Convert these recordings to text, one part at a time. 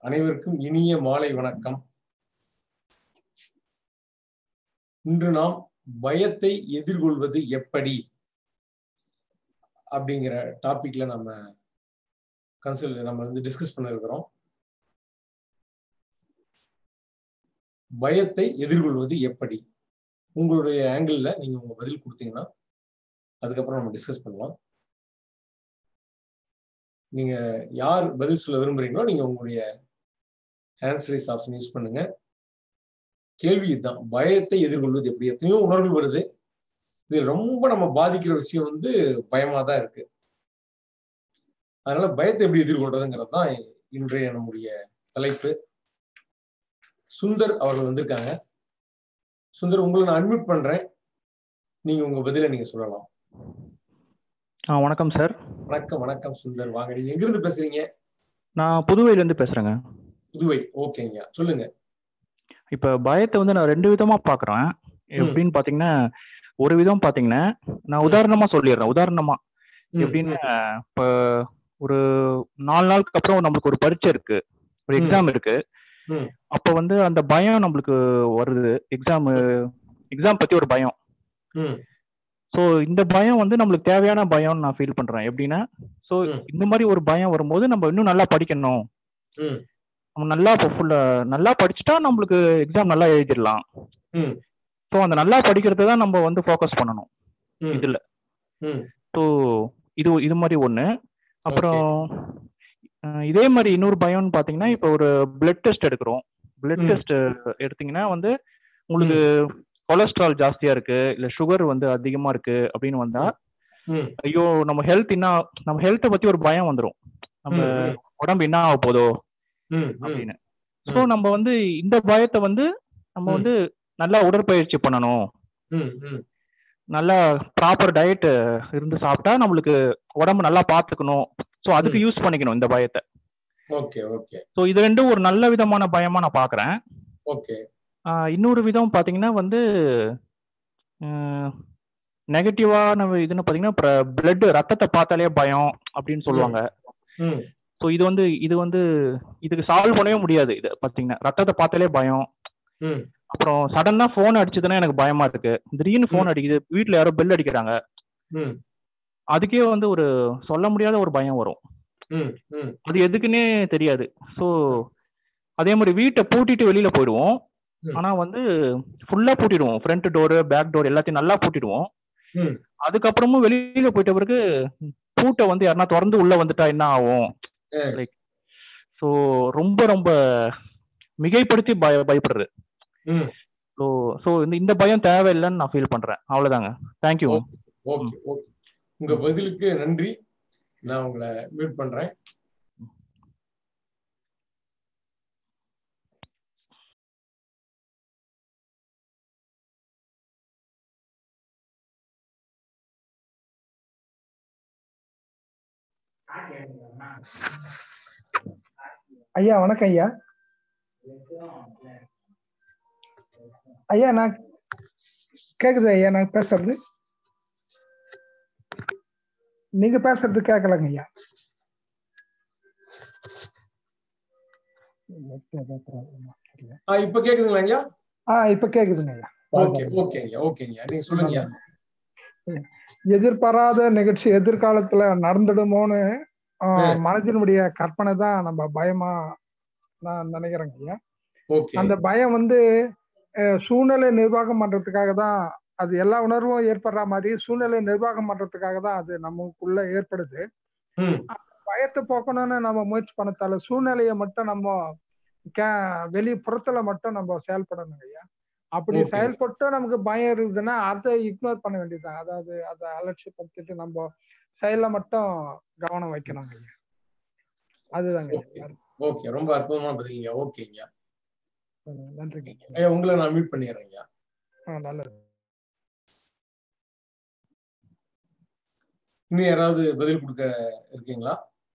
அனைவருக்கும் இனிய மாலை வணக்கம் இன்று நாம் பயத்தை எதிர்கொள்வது எப்படி அப்படிங்கிற டாபிக்ல நம்ம கன்சல் நம்ம வந்து டிஸ்கஸ் பண்ண இருக்கிறோம் பயத்தை எதிர்கொள்வது எப்படி உங்களுடைய ஆங்கிள் நீங்க உங்க பதில் கொடுத்தீங்கன்னா அதுக்கப்புறம் நம்ம டிஸ்கஸ் பண்ணலாம் நீங்க யார் பதில் சொல்ல விரும்புறீங்களோ நீங்க உங்களுடைய ஹேண்ட்ஸ் ரைஸ் ஆப்ஷன் யூஸ் பண்ணுங்க கேள்வி இதுதான் பயத்தை எதிர்கொள்வது எப்படி எத்தனையோ உணர்வுகள் வருது இது ரொம்ப நம்ம பாதிக்கிற விஷயம் வந்து பயமா தான் இருக்கு அதனால பயத்தை எப்படி எதிர்கொள்றதுங்கிறது தான் இன்றைய நம்முடைய தலைப்பு சுந்தர் அவர்கள் வந்திருக்காங்க சுந்தர் உங்களை நான் அட்மிட் பண்றேன் நீங்க உங்க பதில நீங்க சொல்லலாம் ஆ வணக்கம் சார் வணக்கம் வணக்கம் சுந்தர் வாங்க நீங்க எங்கிருந்து பேசுறீங்க நான் புதுவையிலேருந்து பேசுகிறேங்க புதுவை ஓகேங்க சொல்லுங்க இப்போ பயத்தை வந்து நான் ரெண்டு விதமாக பார்க்குறேன் எப்படின்னு பார்த்தீங்கன்னா ஒரு விதம் பார்த்தீங்கன்னா நான் உதாரணமாக சொல்லிடுறேன் உதாரணமாக ம், எப்படின்னு இப்போ ஒரு நாலு நாளுக்கு அப்புறம் நம்மளுக்கு ஒரு பரீட்சை இருக்கு ஒரு ம். எக்ஸாம் இருக்கு ம். அப்போ வந்து அந்த பயம் நம்மளுக்கு வருது எக்ஸாம் எக்ஸாம் பற்றி ஒரு பயம் ம், ஸோ இந்த பயம் வந்து நம்மளுக்கு தேவையான பயம்னு நான் ஃபீல் பண்றேன் எப்படின்னா ஸோ ம். இந்த மாதிரி ஒரு பயம் வரும்போது நம்ம இன்னும் நல்லா படிக்கணும் ம். நம்ம நல்லா இப்போ ஃபுல்லா நல்லா படிச்சுட்டா நம்மளுக்கு எக்ஸாம் நல்லா எழுதிடலாம் ம். ஸோ அந்த நல்லா படிக்கிறது தான் நம்ம வந்து ஃபோக்கஸ் பண்ணணும் ம், இதுல ம். ஸோ இது இது மாதிரி ஒன்று அப்புறம் அஹ், இதே மாதிரி இன்னொரு பயம்னு பார்த்தீங்கன்னா இப்போ ஒரு பிளட் டெஸ்ட் எடுக்கிறோம் பிளட் ம். டெஸ்ட் எடுத்தீங்கன்னா வந்து உங்களுக்கு கொலஸ்ட்ரால் ஜாஸ்தியா இருக்கு இல்ல சுகர் வந்து அதிகமா இருக்கு அப்படின்னு வந்தா ம், ஐயோ நம்ம ஹெல்த் என்ன நம்ம ஹெல்த்தை பத்தி ஒரு பயம் வந்துரும் நம்ம ம், ம். உடம்பு என்ன ஆக போதோ ம், ம், அப்படின்னு ஸோ நம்ம வந்து இந்த பயத்தை வந்து நம்ம ம். வந்து நல்லா உடற்பயிற்சி பண்ணணும் ம், ம். நல்லா ப்ராப்பர் டயட் இருந்து சாப்பிட்டா நம்மளுக்கு உடம்பு நல்லா பார்த்துக்கணும் ஸோ அதுக்கு யூஸ் பண்ணிக்கணும் இந்த பயத்தை ஓகே ஓகே ஸோ இது ரெண்டும் ஒரு நல்ல விதமான பயமா நான் பார்க்குறேன் ஓகே இன்னொரு விதம் பார்த்தீங்கன்னா வந்து நெகட்டிவான இதுன்னு பார்த்தீங்கன்னா பிளட் ரத்தத்தை பார்த்தாலே பயம் அப்படின்னு சொல்லுவாங்க ம், ஸோ இது வந்து இது வந்து இதுக்கு சால்வ் பண்ணவே முடியாது இது பார்த்தீங்கன்னா ரத்தத்தை பார்த்தாலே பயம் ம். அப்புறம் சடனா ஃபோன் அடிச்சதுன்னா எனக்கு பயமா இருக்கு திடீர்னு ஃபோன் அடிக்குது வீட்டில் யாரோ பெல் அடிக்கிறாங்க ம், அதுக்கே வந்து ஒரு சொல்ல முடியாத ஒரு பயம் வரும் ம், ம். அது எதுக்குன்னே தெரியாது ஸோ அதே மாதிரி வீட்டை பூட்டிட்டு வெளியில போயிடுவோம் ம். ஆனா வந்து ஃபுல்லா பூட்டிடுவோம் ஃப்ரண்ட் டோரு பேக் டோர் எல்லாத்தையும் நல்லா பூட்டிடுவோம் ம். அதுக்கப்புறமும் வெளியில போயிட்ட பிறகு பூட்டை வந்து யாருன்னா திறந்து உள்ள வந்துட்டா என்ன ஆகும் ஆ. லைக் ஸோ ரொம்ப ரொம்ப மிகைப்படுத்தி பய பயப்படுறது ம். ஸோ ஸோ இந்த இந்த பயம் தேவையில்லைன்னு நான் ஃபீல் பண்றேன் அவ்வளவுதாங்க தேங்க்யூ ஓகே ஓகே உங்க பதிலுக்கு நன்றி நான் உங்களை மியூட் பண்றேன் ஐயா வணக்கம் ஐயா ஐயா நான் கேக்குது ஐயா நான் பேசுறது நீங்க பேசுறது கேட்கலங்க ஐயா ஆ இப்ப கேக்குதுங்களா ஐயா ஆ இப்ப கேக்குதுங்க ஐயா ஓகே ஓகேங்க ஓகேங்க நீங்க சொல்லுங்க எதிர்பாராத நிகழ்ச்சி எதிர்காலத்துல நடந்துடுமோன்னு ஆ, ம். மனதினுடைய கற்பனை தான் நம்ம பயமா நான் நினைக்கிறேங்க ஐயா ஓகே அந்த பயம் வந்து அஹ், சூழ்நிலை நிர்வாகம் பண்றதுக்காக தான் அது எல்லா உணர்வும் ஏற்படுற மாதிரி சூழ்நிலை நிர்வாகம் பண்றதுக்காக தான் அது நமக்குள்ள ஏற்படுது ம், பயத்தை போக்கணும்னு நம்ம முயற்சி பண்ணத்தால சூழ்நிலையை மட்டும் நம்ம கே வெளி புறத்துல மட்டும் நம்ம செயல்படணும் ஐயா அப்படி Okay. செயல்பட்டு நமக்கு பயம் இருக்குதுன்னா அதை இக்னோர் பண்ண வேண்டியதுதான் அதாவது அதை அலட்சியப்படுத்திட்டு நம்ம செயல மட்டும் கவனம் வைக்கணும் ஐயா அதுதாங்க ஐயா. ஓகே ரொம்ப அற்புதமான பதிலுங்க ஓகேங்க நன்றிங்க ஐயா உங்களை நான் மியூட் பண்ணிடுறேங்க ஆ, நல்லது இன்னும் யாராவது பதில் கொடுக்க இருக்கீங்களா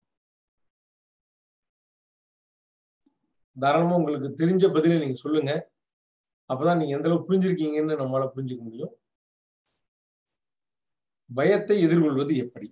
தாராளமா உங்களுக்கு தெரிஞ்ச பதிலை நீங்க சொல்லுங்க அப்பதான் நீங்க எந்த அளவுக்கு புரிஞ்சிருக்கீங்கன்னு நம்மளால புரிஞ்சுக்க முடியும் பயத்தை எதிர்கொள்வது எப்படி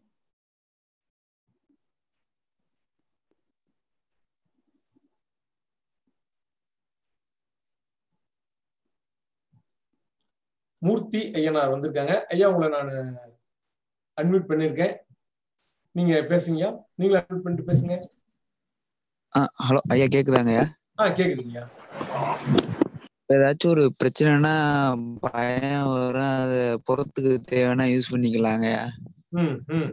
மூர்த்தி ஐயனார் வந்திருக்காங்க ஐயா உங்களை நான் அன்மியூட் பண்ணிருக்கேன் நீங்க பேசுங்க நீங்களும் அன்மியூட் பண்ணிட்டு பேசுங்க ஹலோ ஐயா கேக்குதாங்கய்யா ஆ கேக்குதுங்கய்யா ஏதாச்சும் ஒரு பிரச்சனைனா பயம் வரும் அதை புறத்துக்கு தேவைன்னா யூஸ் பண்ணிக்கலாங்கய்யா ம் ம்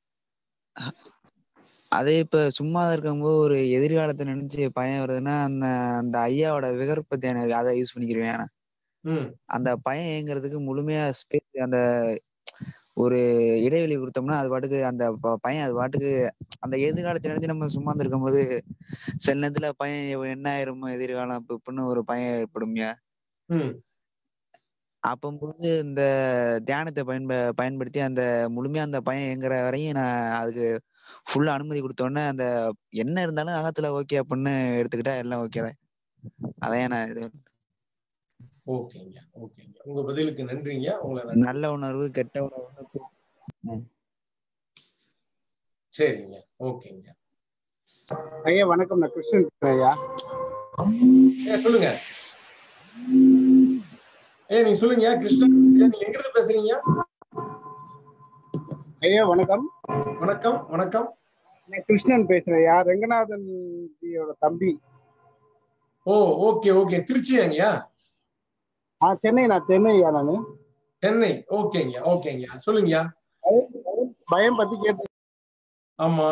அதே இப்ப சும்மா இருக்கும்போது ஒரு எதிர்காலத்தை நினைச்சு பயம் வருதுன்னா அந்த அந்த ஐயாவோட விகற்பத்தை எனக்கு அதை யூஸ் பண்ணிக்கிருவேன் நான். ம் அந்த பயம் ஏங்குறதுக்கு முழுமையா ஸ்பேஸ் அந்த ஒரு இடைவெளி கொடுத்தோம்னா அது பாட்டுக்கு அந்த ப- பையன் அது பாட்டுக்கு அந்த எதிர்காலத்தை நினைச்சு நம்ம சும்மா இருக்கும்போது சில நேரத்துல பையன் எவ- என்ன ஆயிருமோ எதிர்காலம் இப்ப இப்படின்னு ஒரு பயம் ஏற்படும்யா ம் அப்பம்போது இந்த தியானத்தை பயன்ப பயன்படுத்தி அந்த முழுமையா அந்த பையன் ஏங்குற வரையும் நான் அதுக்கு ஃபுல்லா அனுமதி கொடுத்தோன்னே அந்த என்ன இருந்தாலும் அகத்துல ஓகே அப்படின்னு எடுத்துக்கிட்டா எல்லாம் ஓகே தான் அதான் நான் இது ஓகேங்க ஓகேங்க உங்க பதிலுக்கு நன்றிங்க உங்களை நான் நல்ல உணர்வு கெட்ட உணர்வு சரிங்க ஓகேங்க ஐயா வணக்கம் நான் கிருஷ்ணன் பேசுறேன் ஐயா ஏ சொல்லுங்க ஏ நீங்க சொல்லுங்க கிருஷ்ணன் ஐயா, நீங்க எங்க இருந்து பேசுறீங்க ஐயா வணக்கம் வணக்கம் வணக்கம் நான் கிருஷ்ணன் பேசுறேன் ஐயா ரெங்கநாதன் ஜியோட தம்பி ஓ ஓகே ஓகே திருச்சியாங்கய்யா ஆ சென்னை நான் சென்னை ஐயா நானு சென்னை ஓகேங்க ஓகேங்க சொல்லுங்கய்யா பயம் பத்தி கேட்டு ஆமா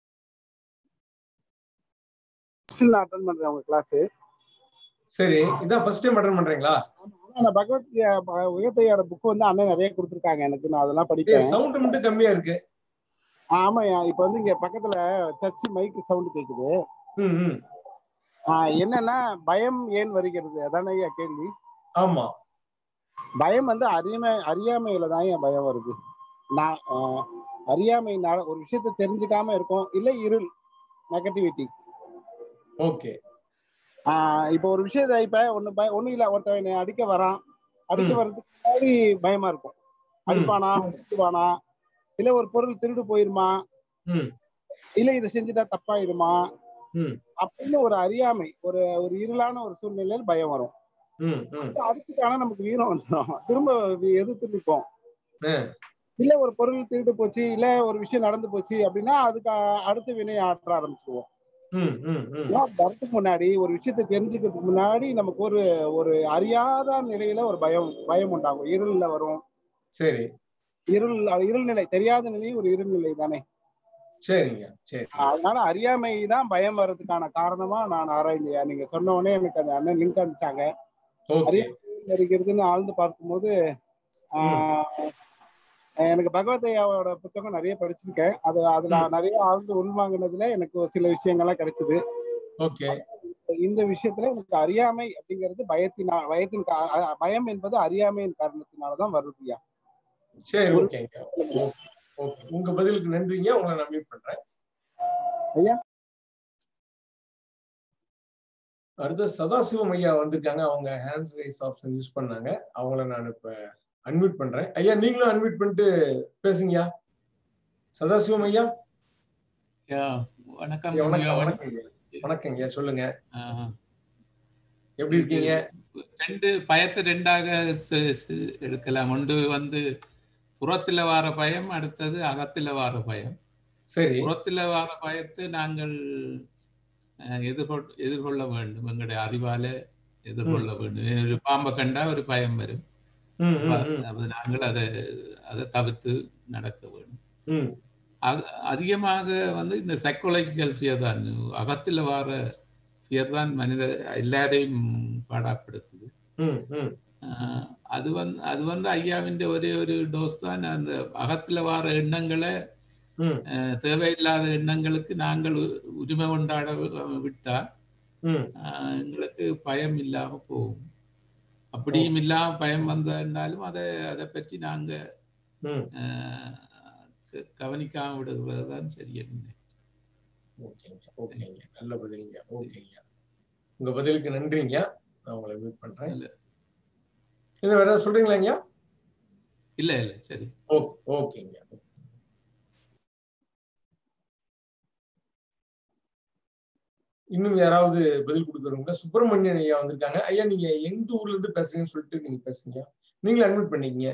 நான் அட்டன் பண்றேன் உங்க கிளாஸ் சரி இதான் ஃபர்ஸ்ட் டைம் அட்டன் பண்றீங்களா நான் பகவத்கீதை ப- உயர்த்தையோட புக் வந்து அண்ணன் நிறைய கொடுத்துருக்காங்க எனக்கு நான் அதெல்லாம் ஏ படிப்பேன் சவுண்ட் மட்டும் கம்மியா இருக்கு ஆ, ஆமாய்யா இப்ப வந்து இங்க பக்கத்துல சர்ச் மைக் சவுண்ட் கேக்குது ம் ம் ஆ, என்னன்னா பயம் ஏன் வருகிறது அதானே ஐயா கேள்வி ஆமா பயம் வந்து அறியாமை அறியாமையில தான் என் பயம் வருது நான் ஆ, அறியாமையினால ஒரு விஷயத்த தெரிஞ்சுக்காம இருக்கும் இல்ல இருள் நெகட்டிவிட்டி ஓகே இப்போ ஒரு விஷயத்த இப்ப ஒண்ணு பய ஒண்ணும் இல்ல ஒருத்தன் என்னை அடிக்க வரான் அடிக்க ம். வர்றதுக்கு முன்னாடி பயமா இருக்கும் அடிப்பானா அடிச்சுவானா இல்ல ஒரு பொருள் திருடு போயிருமா ம். இல்ல இதை செஞ்சுட்டா தப்பாயிடுமா ம். அப்படின்னு ஒரு அறியாமை ஒரு ஒரு இருளான ஒரு சூழ்நிலையில பயம் வரும் ம் ம் அதுக்கான நமக்கு வீரம் வந்துடும் திரும்ப எதிர்த்து நிற்போம் ஆ. இல்ல ஒரு பொருள் திருட்டு போச்சு இல்ல ஒரு விஷயம் நடந்து போச்சு அப்படின்னா அதுக்கு அ- அடுத்த வினை ஆற்ற ஆரம்பிச்சிருவோம் ம் ம் ம் ஏன்னா, வரதுக்கு முன்னாடி ஒரு விஷயத்தை தெரிஞ்சுக்கிறதுக்கு முன்னாடி நமக்கு ஒரு ஒரு அறியாத நிலையில ஒரு பயம் பயம் உண்டாகும் இருள்ல வரும் சரி இருள் இருள் நிலை தெரியாத நிலை ஒரு இருள் நிலை தானே சரிங்க சரி அதனால அறியாமை தான் பயம் வர்றதுக்கான காரணமா நான் ஆராய்ந்தேன் நீங்க சொன்ன உடனே எனக்கு அந்த அண்ணன் லிங்க் அனுப்பிச்சாங்க ஓகே அறியாமை வருகிறதுன்னு ஆழ்ந்து பார்க்கும்போது ஆஹ், எனக்கு பகவதையாவோட புத்தகம் நிறைய படிச்சிருக்கேன் அது அதுல நிறைய ஆழ்ந்து உள்வாங்கினதுல எனக்கு ஒரு சில விஷயங்கள்லாம் கிடைச்சது ஓகே இந்த விஷயத்துல எனக்கு அறியாமை அப்படிங்கிறது பயத்தினா பயத்தின் கா- அ- பயம் என்பது அறியாமையின் காரணத்தினாலதான் வருதுயா சரி ஓகேங்க ஓகே ஓகே உங்க பதிலுக்கு நன்றிங்க உங்களை நான் மீட் பண்றேன் ஐயா. அடுத்து சதாசிவம் ஐயா வந்திருக்காங்க அவங்க ஹேண்ட் ரைஸ் ஆப்ஷன் யூஸ் பண்ணாங்க அவங்கள நான் இப்ப அன்மியூட் பண்றேன் ஐயா நீங்களும் அன்மியூட் பண்ணிட்டு பேசுங்கய்யா சதாசிவம் ஐயா யா வணக்கம் ஐயா, ஐயா, வணக்கம் வணக்கம். வணக்கங்க வணக்கங்க ஐயா சொல்லுங்க ஆஹ், எப்படி இருக்கீங்க ரெண்டு பயத்தை ரெண்டாக ச- ச- எடுக்கலாம் ஒன்று வந்து புறத்துல வார பயம் அடுத்தது அகத்துல வார பயம் சரி புறத்துல வார பயத்தை நாங்கள் அஹ், எதிர்கொள் எதிர்கொள்ள வேண்டும் எங்களுடைய அறிவால எதிர்கொள்ள வேண்டும் ஒரு பாம்பை கண்டா ஒரு பயம் வரும் ம் ம், ம், அது நாங்கள் அதை அதை தவிர்த்து நடக்க வேண்டும் ம் அ- அதிகமாக வந்து இந்த சைக்காலஜிக்கல் ஃபியர் தான் அகத்துல வார ஃபியர் தான் மனித எல்லாரையும் பாடாப்படுத்துது ம் ம் ஆஹ் அது வந்து அது வந்து ஐயாவின் ஒரே ஒரு டோஸ் தான் அந்த அகத்துல வார எண்ணங்களை ம் ஆஹ் தேவையில்லாத எண்ணங்களுக்கு நாங்கள் உ- உரிமை கொண்டாட வி- விட்டா ம் ஆஹ் எங்களுக்கு பயம் இல்லாம போகும் அப்படியும் இல்லாம பயம் வந்தாலும் அதை அதை பற்றி நாங்க ம் ஆஹ் க- கவனிக்காம விடுறது தான் சரியான ஓகேங்க ஓகேங்க நல்ல பதிலுங்க ஓகேங்க உங்க பதிலுக்கு நன்றிங்க நான் உங்களை மீட் பண்றேன் இல்ல. இன்னும் வேற ஏதாவது சொல்றீங்களாங்க இல்ல இல்ல சரி ஓகே ஓகேங்க இன்னும் யாராவது பதில் கொடுக்குறவங்க சுப்பிரமணியன் ஐயா வந்திருக்காங்க ஐயா நீங்க எந்த ஊர்ல இருந்து பேசுறீங்கன்னு சொல்லிட்டு நீங்க பேசுங்க நீங்களும் அட்மிட் பண்ணிக்கங்க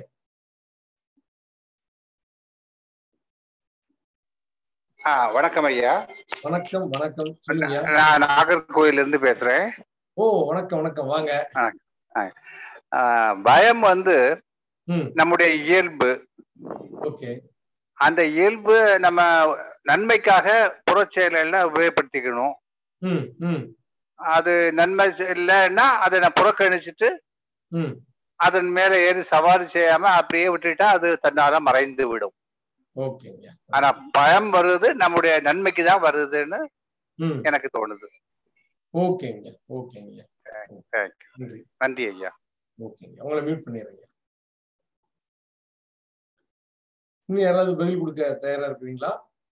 ஆ வணக்கம் ஐயா வணக்கம் வணக்கம் சொல்லுங்க நான் நாகர்கோயில இருந்து பேசுறேன் ஓ வணக்கம் வணக்கம் வாங்க ஆ, பயம் வந்து ம் நம்முடைய இயல்பு ஓகே அந்த இயல்பு நம்ம நன்மைக்காக புறச்செயலெல்லாம் உபயோகப்படுத்திக்கணும் ம் ம் அது நன்மை இல்லைன்னா அதை நான் புறக்கணிச்சுட்டு ம் அதன் மேல ஏறி சவாரி செய்யாம அப்படியே விட்டுட்டா அது தன்னால மறைந்து விடும் ஓகேங்க ஆனா பயம் வருது நம்முடைய நன்மைக்கு தான் வருதுன்னு ம் எனக்கு தோணுது ஓகேங்க ஓகேங்க தேங்க்யூ நன்றி நன்றி ஐயா ஓகேங்க உங்களை மியூட் பண்ணிடுறேங்க இன்னும் யாராவது பதில் கொடுக்க தயாரா இருக்கிறீங்களா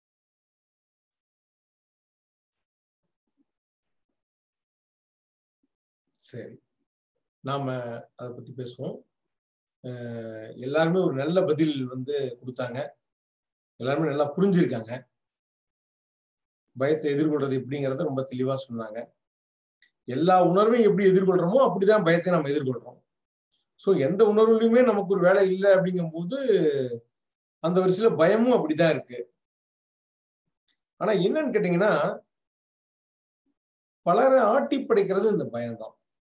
சரி நாம அதை பத்தி பேசுவோம் அஹ் எல்லாருமே ஒரு நல்ல பதில் வந்து கொடுத்தாங்க எல்லாருமே நல்லா புரிஞ்சிருக்காங்க பயத்தை எதிர்கொள்றது எப்படிங்கிறத ரொம்ப தெளிவா சொன்னாங்க எல்லா உணர்வையும் எப்படி எதிர்கொள்றோமோ அப்படிதான் பயத்தை நம்ம எதிர்கொள்றோம் ஸோ எந்த உணர்வுலையுமே நமக்கு ஒரு வேலை இல்லை அப்படிங்கும்போது அந்த வரிசையில பயமும் அப்படிதான் இருக்கு ஆனா என்னன்னு கேட்டீங்கன்னா பலரை ஆட்டி படைக்கிறது இந்த பயம்தான்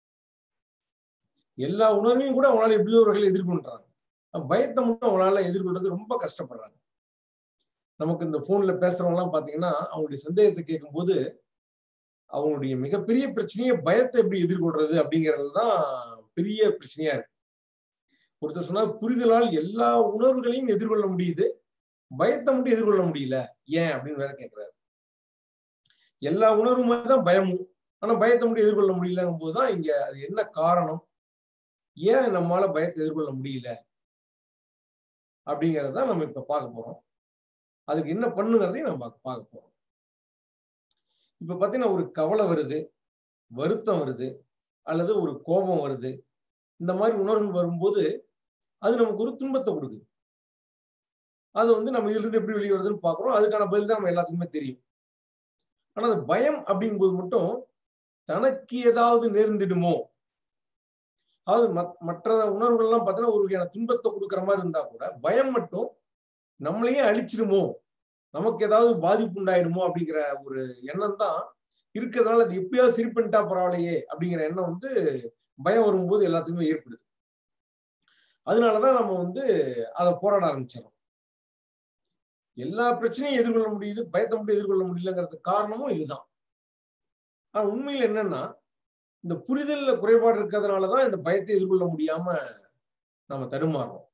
எல்லா உணர்வையும் கூட அவங்களால எப்படியோ ஒரு வகையில் எதிர்கொள்றாங்க ஆனா பயத்தை மட்டும் அவங்களால எதிர்கொள்றது ரொம்ப கஷ்டப்படுறாங்க நமக்கு இந்த போன்ல பேசுறவங்க எல்லாம் பாத்தீங்கன்னா அவங்களுடைய சந்தேகத்தை கேட்கும்போது அவங்களுடைய மிகப்பெரிய பிரச்சனையே பயத்தை எப்படி எதிர்கொள்றது அப்படிங்கிறது தான் பெரிய பிரச்சனையா இருக்கு ஒருத்தர் சொன்னா புரிதலால் எல்லா உணர்வுகளையும் எதிர்கொள்ள முடியுது பயத்தை மட்டும் எதிர்கொள்ள முடியல ஏன் அப்படின்னு வேற கேட்கிறாரு எல்லா உணர்வு மாதிரி தான் பயமும் ஆனா பயத்தை மட்டும் எதிர்கொள்ள முடியலங்கும் போதுதான் இங்க அது என்ன காரணம் ஏன் நம்மளால பயத்தை எதிர்கொள்ள முடியல அப்படிங்கறத நம்ம இப்ப பார்க்க போறோம் அதுக்கு என்ன பண்ணுங்கிறதையும் நம்ம பார்க்க பார்க்க போறோம் இப்ப பாத்தீங்கன்னா ஒரு கவலை வருது வருத்தம் வருது அல்லது ஒரு கோபம் வருது இந்த மாதிரி உணர்வுகள் வரும்போது அது நமக்கு ஒரு துன்பத்தை கொடுக்குது அது வந்து நம்ம இதுல இருந்து எப்படி வெளியே வருதுன்னு பாக்குறோம் அதுக்கான பதில் தான் நம்ம எல்லாத்துக்குமே தெரியும் ஆனா அந்த பயம் அப்படிங்கும்போது மட்டும் தனக்கு ஏதாவது நேர்ந்திடுமோ அதாவது மற்ற உணர்வுகள் எல்லாம் பார்த்தீங்கன்னா ஒரு வகையான துன்பத்தை கொடுக்குற மாதிரி இருந்தா கூட பயம் மட்டும் நம்மளையே அழிச்சிடுமோ நமக்கு ஏதாவது பாதிப்பு உண்டாயிடுமோ அப்படிங்கிற ஒரு எண்ணம் தான் இருக்கிறதுனால அது எப்பயாவது சரி பண்ணிட்டா பரவாயில்லையே அப்படிங்கிற எண்ணம் வந்து பயம் வரும்போது எல்லாத்துக்குமே ஏற்படுது அதனாலதான் நம்ம வந்து அதை போராட ஆரம்பிச்சிடறோம் எல்லா பிரச்சனையும் எதிர்கொள்ள முடியுது பயத்தை மட்டும் எதிர்கொள்ள முடியலங்கிறதுக்கு காரணமும் இதுதான் ஆனா உண்மையில் என்னன்னா இந்த புரிதல்ல குறைபாடு இருக்கிறதுனாலதான் இந்த பயத்தை எதிர்கொள்ள முடியாம நாம தடுமாறுறோம்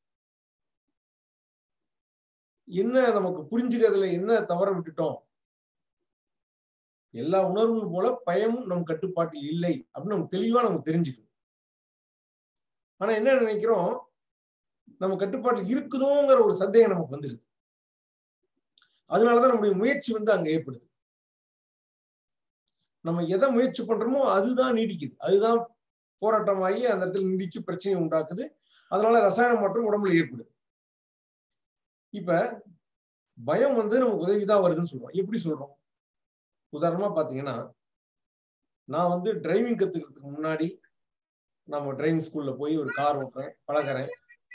என்ன நமக்கு புரிஞ்சுக்கிறதுல என்ன தவற விட்டுட்டோம் எல்லா உணர்வுகள் போல பயமும் நம் கட்டுப்பாட்டில் இல்லை அப்படின்னு நம்ம தெளிவா நமக்கு தெரிஞ்சுக்கணும் ஆனா என்ன நினைக்கிறோம் நம்ம கட்டுப்பாட்டில் இருக்குதோங்கிற ஒரு சந்தேகம் நமக்கு வந்துடுது அதனாலதான் நம்முடைய முயற்சி வந்து அங்க ஏற்படுது நம்ம எதை முயற்சி பண்றோமோ அதுதான் நீடிக்குது அதுதான் போராட்டமாகி அந்த இடத்துல நீடிச்சு பிரச்சனையை உண்டாக்குது அதனால ரசாயன மாற்றம் உடம்புல ஏற்படுது இப்ப பயம் வந்து நமக்கு உதவிதான் வருதுன்னு சொல்றோம் எப்படி சொல்றோம் உதாரணமா பாத்தீங்கன்னா நான் வந்து டிரைவிங் கத்துக்கிறதுக்கு முன்னாடி நம்ம டிரைவிங் ஸ்கூல்ல போய் ஒரு கார் ஓட்டுறேன் பழகிறேன்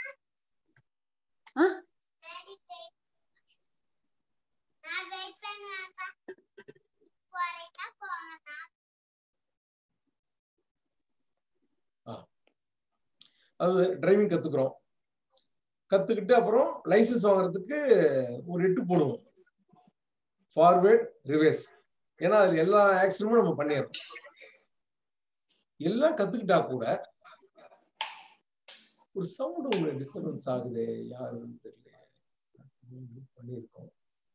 அது டிரைவிங் கத்துக்கிறோம் கத்துக்கிட்டு அப்புறம் லைசன்ஸ் வாங்குறதுக்கு ஒரு எட்டு போடுவோம் ஃபார்வேர்ட் ரிவர்ஸ் ஏன்னா அதுல எல்லா ஆக்சிடென்ட்டும் நம்ம பண்ணிடுறோம் எல்லாம் கத்துக்கிட்டா கூட ஒரு சவுண்ட் உங்களுக்கு டிஸ்டர்பன்ஸ் ஆகுது யாருன்னு தெரியல பண்ணியிருக்கோம்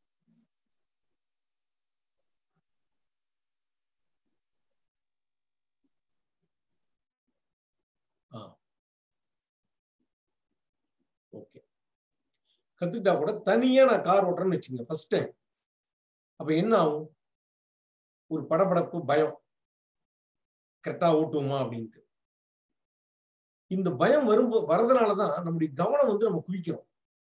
ஆ ஓகே கத்துக்கிட்டா கூட தனியா நான் கார் ஓட்டுறேன்னு வச்சுங்க ஃபர்ஸ்ட் டைம் அப்ப என்ன ஆகும் ஒரு படபடப்பு பயம் கரெக்டா ஓட்டுவோமா அப்படின்ட்டு இந்த பயம் வரும் வரதுனாலதான் நம்முடைய கவனம் வந்து நம்ம குவிக்கிறோம்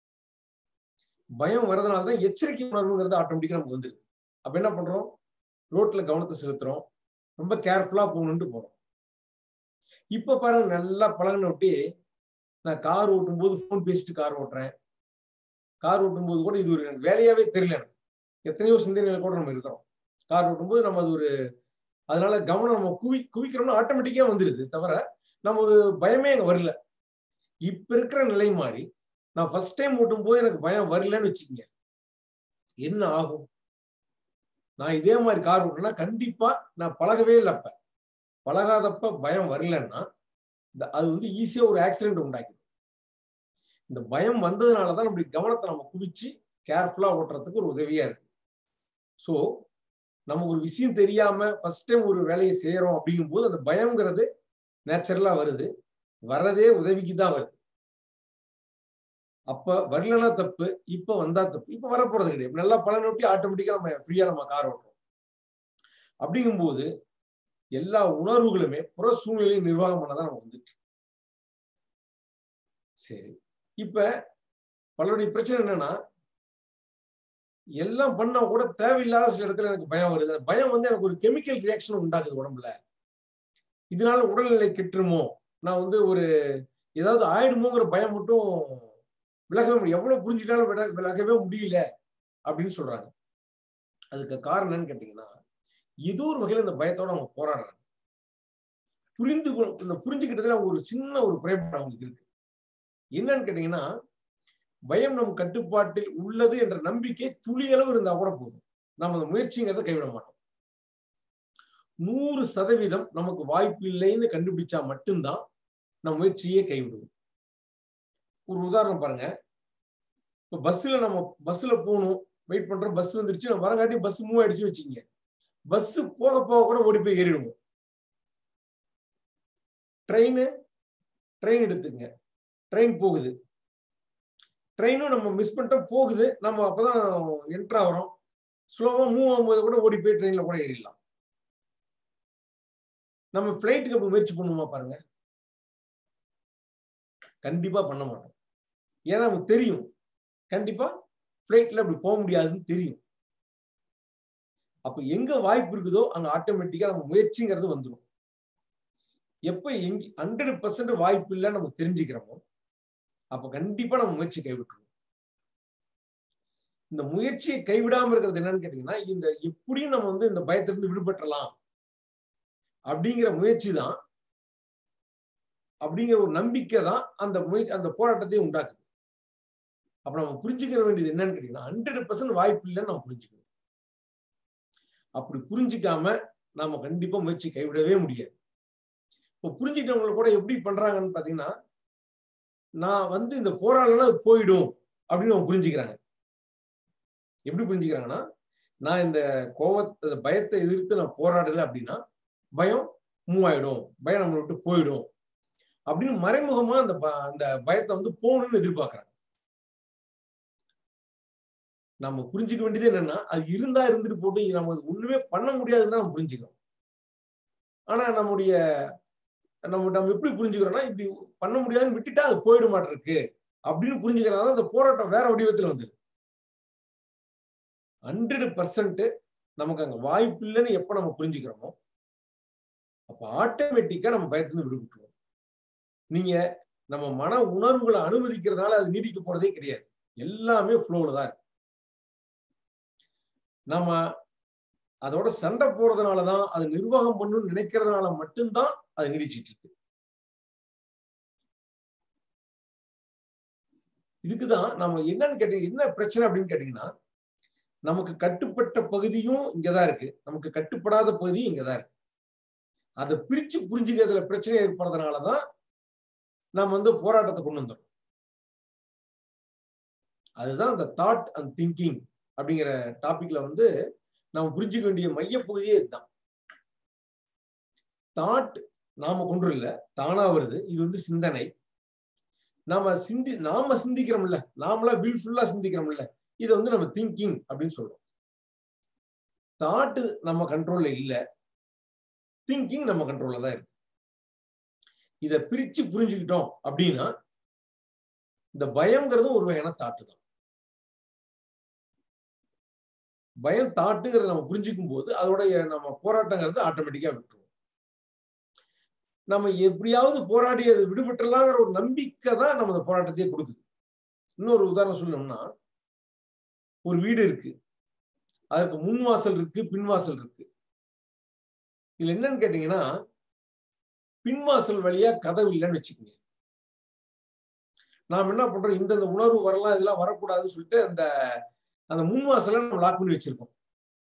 பயம் வரதுனாலதான் எச்சரிக்கை உணர்வுங்கிறது ஆட்டோமேட்டிக்கா நமக்கு வந்துருது அப்ப என்ன பண்றோம் ரோட்ல கவனத்தை செலுத்துறோம் ரொம்ப கேர்ஃபுல்லா போகணுன்ட்டு போறோம் இப்ப பாருங்க நல்லா பழகின விட்டு நான் கார் ஓட்டும் போது ஃபோன் பேசிட்டு கார் ஓட்டுறேன் கார் ஓட்டும் போது கூட இது ஒரு எனக்கு வேலையாவே தெரியல எனக்கு எத்தனையோ சிந்தனைகள் கூட நம்ம இருக்கிறோம் கார் ஓட்டும்போது நம்ம அது ஒரு அதனால கவனம் நம்ம குவி குவிக்கிறோம்னா ஆட்டோமேட்டிக்கா வந்துடுது தவிர நம்ம ஒரு பயமே அங்க வரல இப்ப இருக்கிற நிலை மாறி நான் ஃபர்ஸ்ட் டைம் ஓட்டும் போது எனக்கு பயம் வரலன்னு வச்சுக்கோங்க என்ன ஆகும் நான் இதே மாதிரி கார் ஓட்டுனா கண்டிப்பா நான் பழகவே இல்லை அப்ப பழகாதப்ப பயம் வரலன்னா இந்த அது வந்து ஈஸியா ஒரு ஆக்சிடென்ட் உண்டாக்கிடும் இந்த பயம் வந்ததுனாலதான் நம்முடைய கவனத்தை நம்ம குவிச்சு கேர்ஃபுல்லா ஓட்டுறதுக்கு ஒரு உதவியா இருக்கு ஸோ நம்ம ஒரு விஷயம் தெரியாம ஃபர்ஸ்ட் டைம் ஒரு வேலையை செய்யறோம் அப்படிங்கும்போது அந்த பயம்ங்கிறது நேச்சுரலா வருது வர்றதே உதவிக்கு தான் வருது அப்ப வரலனா தப்பு இப்ப வந்தா தப்பு இப்ப வரப்போறது கிடையாது நல்லா பலன் ஒட்டி ஆட்டோமேட்டிக்கா நம்ம ஃப்ரீயா நம்ம கார் ஓட்டுறோம் அப்படிங்கும்போது எல்லா உணர்வுகளுமே புற சூழ்நிலையை நிர்வாகம் பண்ணதான் நம்ம வந்துட்டு சரி இப்ப பலருடைய பிரச்சனை என்னன்னா எல்லாம் பண்ணா கூட தேவையில்லாத சில இடத்துல எனக்கு பயம் வருது அந்த பயம் வந்து எனக்கு ஒரு கெமிக்கல் ரியாக்ஷன் உண்டாக்குது உடம்புல இதனால உடல்நிலை கெட்டுருமோ நான் வந்து ஒரு ஏதாவது ஆயிடுமோங்கிற பயம் மட்டும் விலகவே முடியும் எவ்வளவு புரிஞ்சுட்டாலும் விட விலகவே முடியல அப்படின்னு சொல்றாங்க அதுக்கு காரணம் என்னன்னு கேட்டீங்கன்னா ஏதோ ஒரு வகையில இந்த பயத்தோட அவங்க போராடுறாங்க புரிந்து கொ- இந்த புரிஞ்சுக்கிட்டதுல அவங்க ஒரு சின்ன ஒரு குறைபாடு அவங்களுக்கு இருக்கு என்னன்னு கேட்டீங்கன்னா பயம் நம் கட்டுப்பாட்டில் உள்ளது என்ற நம்பிக்கை துளியளவு இருந்தா கூட போதும் நம்ம அந்த முயற்சிங்கிறத கைவிட மாட்டோம் நூறு சதவீதம் நமக்கு வாய்ப்பு இல்லைன்னு கண்டுபிடிச்சா மட்டும்தான் நம்ம முயற்சியே கைவிடுவோம் ஒரு உதாரணம் பாருங்க இப்ப பஸ்ல நம்ம பஸ்ல போகணும் வெயிட் பண்றோம் பஸ் வந்துருச்சு நம்ம வரங்காட்டி பஸ் மூவ் ஆயிடுச்சு வச்சுக்கோங்க பஸ் போக போக கூட ஓடி போய் ஏறிடுவோம் ட்ரெயின் ட்ரெயின் எடுத்துங்க ட்ரெயின் போகுது ட்ரெயினும் நம்ம மிஸ் பண்ணிட்டோம் போகுது நம்ம அப்பதான் என்ட்ரு ஆகிறோம் ஸ்லோவா மூவ் ஆகும்போது கூட ஓடி போய் ட்ரெயின்ல கூட ஏறிடலாம் நம்ம ஃபிளைட்டுக்கு அப்ப முயற்சி பண்ணுவோமா பாருங்க கண்டிப்பா பண்ண மாட்டோம் ஏன்னா நமக்கு தெரியும் கண்டிப்பா ஃபிளைட்ல அப்படி போக முடியாதுன்னு தெரியும் அப்ப எங்க வாய்ப்பு இருக்குதோ அங்க ஆட்டோமேட்டிக்கா நம்ம முயற்சிங்கிறது வந்துடும் எப்ப எங்க ஹண்ட்ரட் பர்சன்ட் வாய்ப்பு இல்லைன்னு நம்ம தெரிஞ்சுக்கிறோமோ அப்ப கண்டிப்பா நம்ம முயற்சி கைவிட்டுருவோம் இந்த முயற்சியை கைவிடாம இருக்கிறது என்னன்னு கேட்டீங்கன்னா இந்த எப்படியும் நம்ம வந்து இந்த பயத்திலிருந்து விடுபட்டலாம் அப்படிங்கிற முயற்சி தான் அப்படிங்கிற ஒரு நம்பிக்கை தான் அந்த முயற்சி அந்த போராட்டத்தை உண்டாக்குது அப்ப நம்ம புரிஞ்சுக்கிற வேண்டியது என்னன்னு கேட்டீங்கன்னா ஹண்ட்ரட் பர்சன்ட் வாய்ப்பு இல்லைன்னு நம்ம புரிஞ்சுக்கணும் அப்படி புரிஞ்சுக்காம நாம கண்டிப்பா முயற்சி கைவிடவே முடியாது இப்போ புரிஞ்சுக்கிட்டவங்க கூட எப்படி பண்றாங்கன்னு பாத்தீங்கன்னா நான் வந்து இந்த போராடலாம் அது போயிடும் அப்படின்னு அவங்க புரிஞ்சுக்கிறாங்க எப்படி புரிஞ்சுக்கிறாங்கன்னா நான் இந்த கோவத்தை இந்த பயத்தை எதிர்த்து நான் போராடல அப்படின்னா பயம் மூவ் ஆயிடும் பயம் நம்மளை விட்டு போயிடும் அப்படின்னு மறைமுகமா அந்த ப- அந்த பயத்தை வந்து போகணும்னு எதிர்பார்க்கறாங்க நம்ம புரிஞ்சுக்க வேண்டியது என்னன்னா அது இருந்தா இருந்துட்டு போட்டு நம்ம அது ஒண்ணுமே பண்ண முடியாதுன்னு தான் நம்ம புரிஞ்சுக்கிறோம் ஆனா நம்முடைய நம்ம நம்ம எப்படி புரிஞ்சுக்கிறோம்னா இப்படி பண்ண முடியாதுன்னு விட்டுட்டா அது போயிட மாட்டிருக்கு அப்படின்னு புரிஞ்சுக்கிறனால அந்த போராட்டம் வேற வடிவத்துல வந்துருது ஹண்ட்ரட் பர்சன்ட் நமக்கு அங்க வாய்ப்பு இல்லைன்னு எப்ப நம்ம புரிஞ்சுக்கிறோமோ அப்ப ஆட்டோமேட்டிக்கா நம்ம பயத்திலிருந்து விடுபட்டுருவோம் நீங்க நம்ம மன உணர்வுகளை அனுமதிக்கிறதுனால அது நீடிக்க போறதே கிடையாது எல்லாமே ஃப்ளோல தான் இருக்கு நம்ம அதோட சண்டை போறதுனாலதான் அது நிர்வாகம் பண்ணணும்னு நினைக்கிறதுனால மட்டும்தான் அது நீடிச்சிட்டு இருக்கு இதுக்குதான் நம்ம என்னன்னு கேட்டீங்க என்ன பிரச்சனை அப்படின்னு கேட்டீங்கன்னா நமக்கு கட்டுப்பட்ட பகுதியும் இங்கதான் இருக்கு நமக்கு கட்டுப்படாத பகுதியும் இங்கதான் இருக்கு அதை பிரிச்சு புரிஞ்சுக்கிறதுல பிரச்சனை ஏற்படுறதுனாலதான் நம்ம வந்து போராட்டத்தை கொண்டு வந்துடும் அதுதான் அந்த தாட் அண்ட் திங்கிங் அப்படிங்கிற டாபிக்ல வந்து நம்ம புரிஞ்சுக்க வேண்டிய மையப்பகுதியே இதுதான் தாட் நாம கொண்டு இல்ல தானா வருது இது வந்து சிந்தனை நாம சிந்தி நாம சிந்திக்கிறோம்ல நாமளா வில்ஃபுல்லா சிந்திக்கிறோம்ல இதை வந்து நம்ம திங்கிங் அப்படின்னு சொல்றோம் தாட்டு நம்ம கண்ட்ரோல்ல இல்ல திங்கிங் நம்ம கண்ட்ரோல்ல தான் இருக்கு இத பிரிச்சு புரிஞ்சுக்கிட்டோம் அப்படின்னா இந்த பயம்ங்கிறதும் ஒரு வகையான தாட்டு தான் பயம் தாட்டுங்கிறத நம்ம புரிஞ்சுக்கும் போது அதோடைய நம்ம போராட்டங்கிறது ஆட்டோமேட்டிக்கா விட்டுருவோம் நம்ம எப்படியாவது போராடி அது விடுபட்டுலாங்கிற ஒரு நம்பிக்கை தான் நம்ம அந்த போராட்டத்தையே கொடுக்குது இன்னொரு உதாரணம் சொல்லணும்னா ஒரு வீடு இருக்கு அதற்கு முன் வாசல் இருக்கு பின் வாசல் இருக்கு இதுல என்னன்னு கேட்டீங்கன்னா பின்வாசல் வழியா கதவு இல்லைன்னு வச்சுக்கோங்க நாம் என்ன பண்றோம் இந்த இந்த உணர்வு வரலாம் இதெல்லாம் வரக்கூடாதுன்னு சொல்லிட்டு அந்த அந்த முன்வாசலை நம்ம லாக் பண்ணி வச்சிருக்கோம்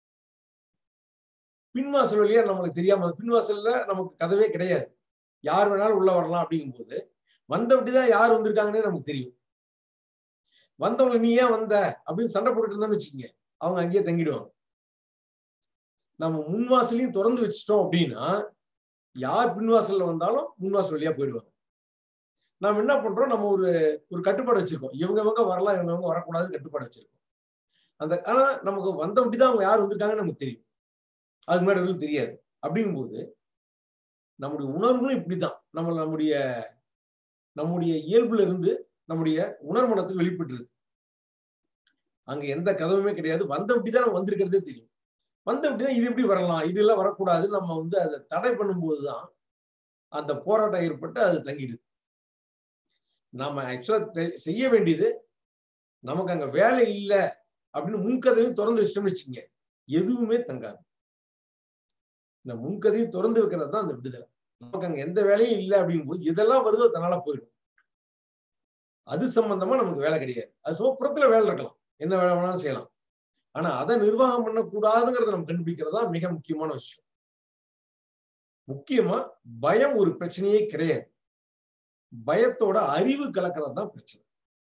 பின்வாசல் வழியா நம்மளுக்கு தெரியாம அந்த பின்வாசல்ல நமக்கு கதவே கிடையாது யார் வேணாலும் உள்ள வரலாம் அப்படிங்கும்போது வந்தபடி தான் யார் வந்திருக்காங்கன்னே நமக்கு தெரியும் வந்தவங்க நீ ஏன் வந்த அப்படின்னு சண்டை போட்டுட்டு இருந்தோம்னு வச்சுக்கோங்க அவங்க அங்கேயே தங்கிடுவாங்க நம்ம முன்வாசலையும் திறந்து வச்சிட்டோம் அப்படின்னா யார் பின்வாசல்ல வந்தாலும் முன்வாசல் வழியா போயிடுவாங்க நாம் என்ன பண்றோம் நம்ம ஒரு ஒரு கட்டுப்பாடு வச்சிருக்கோம் இவங்க இவங்க வரலாம் இவங்க இவங்க வரக்கூடாதுன்னு கட்டுப்பாடு வச்சிருக்கோம் அந்த ஆனா நமக்கு வந்தபடி தான் அவங்க யார் வந்திருக்காங்கன்னு நமக்கு தெரியும் அதுக்கு முன்னாடி எதுவும் தெரியாது அப்படிங்கும்போது நம்முடைய உணர்வுகளும் இப்படிதான் நம்ம நம்முடைய நம்முடைய இயல்புல இருந்து நம்முடைய உணர்மனத்துக்கு வெளிப்பட்டுருது அங்க எந்த கதவுமே கிடையாது வந்தபடி தான் நம்ம வந்திருக்கிறதே தெரியும் வந்தபடி தான் இது எப்படி வரலாம் இது எல்லாம் வரக்கூடாது நம்ம வந்து அதை தடை பண்ணும்போது தான் அந்த போராட்டம் ஏற்பட்டு அது தங்கிடுது நாம ஆக்சுவலா செய்ய வேண்டியது நமக்கு அங்க வேலை இல்லை அப்படின்னு முன்கதவையும் திறந்து வச்சிட்டோம்னு வச்சுக்கோங்க எதுவுமே தங்காது இந்த முன்கதையும் திறந்து வைக்கிறது தான் அந்த விடுதலை நமக்கு அங்க எந்த வேலையும் இல்லை அப்படிங்கும்போது இதெல்லாம் வருதோ தன்னால போயிடும் அது சம்பந்தமா நமக்கு வேலை கிடையாது அது சும்மா புறத்துல வேலை இருக்கலாம் என்ன வேலை வேணாலும் செய்யலாம் ஆனா அதை நிர்வாகம் பண்ணக்கூடாதுங்கிறத நம்ம கண்டுபிடிக்கிறது தான் மிக முக்கியமான விஷயம் முக்கியமா பயம் ஒரு பிரச்சனையே கிடையாது பயத்தோட அறிவு கலக்கிறது தான் பிரச்சனை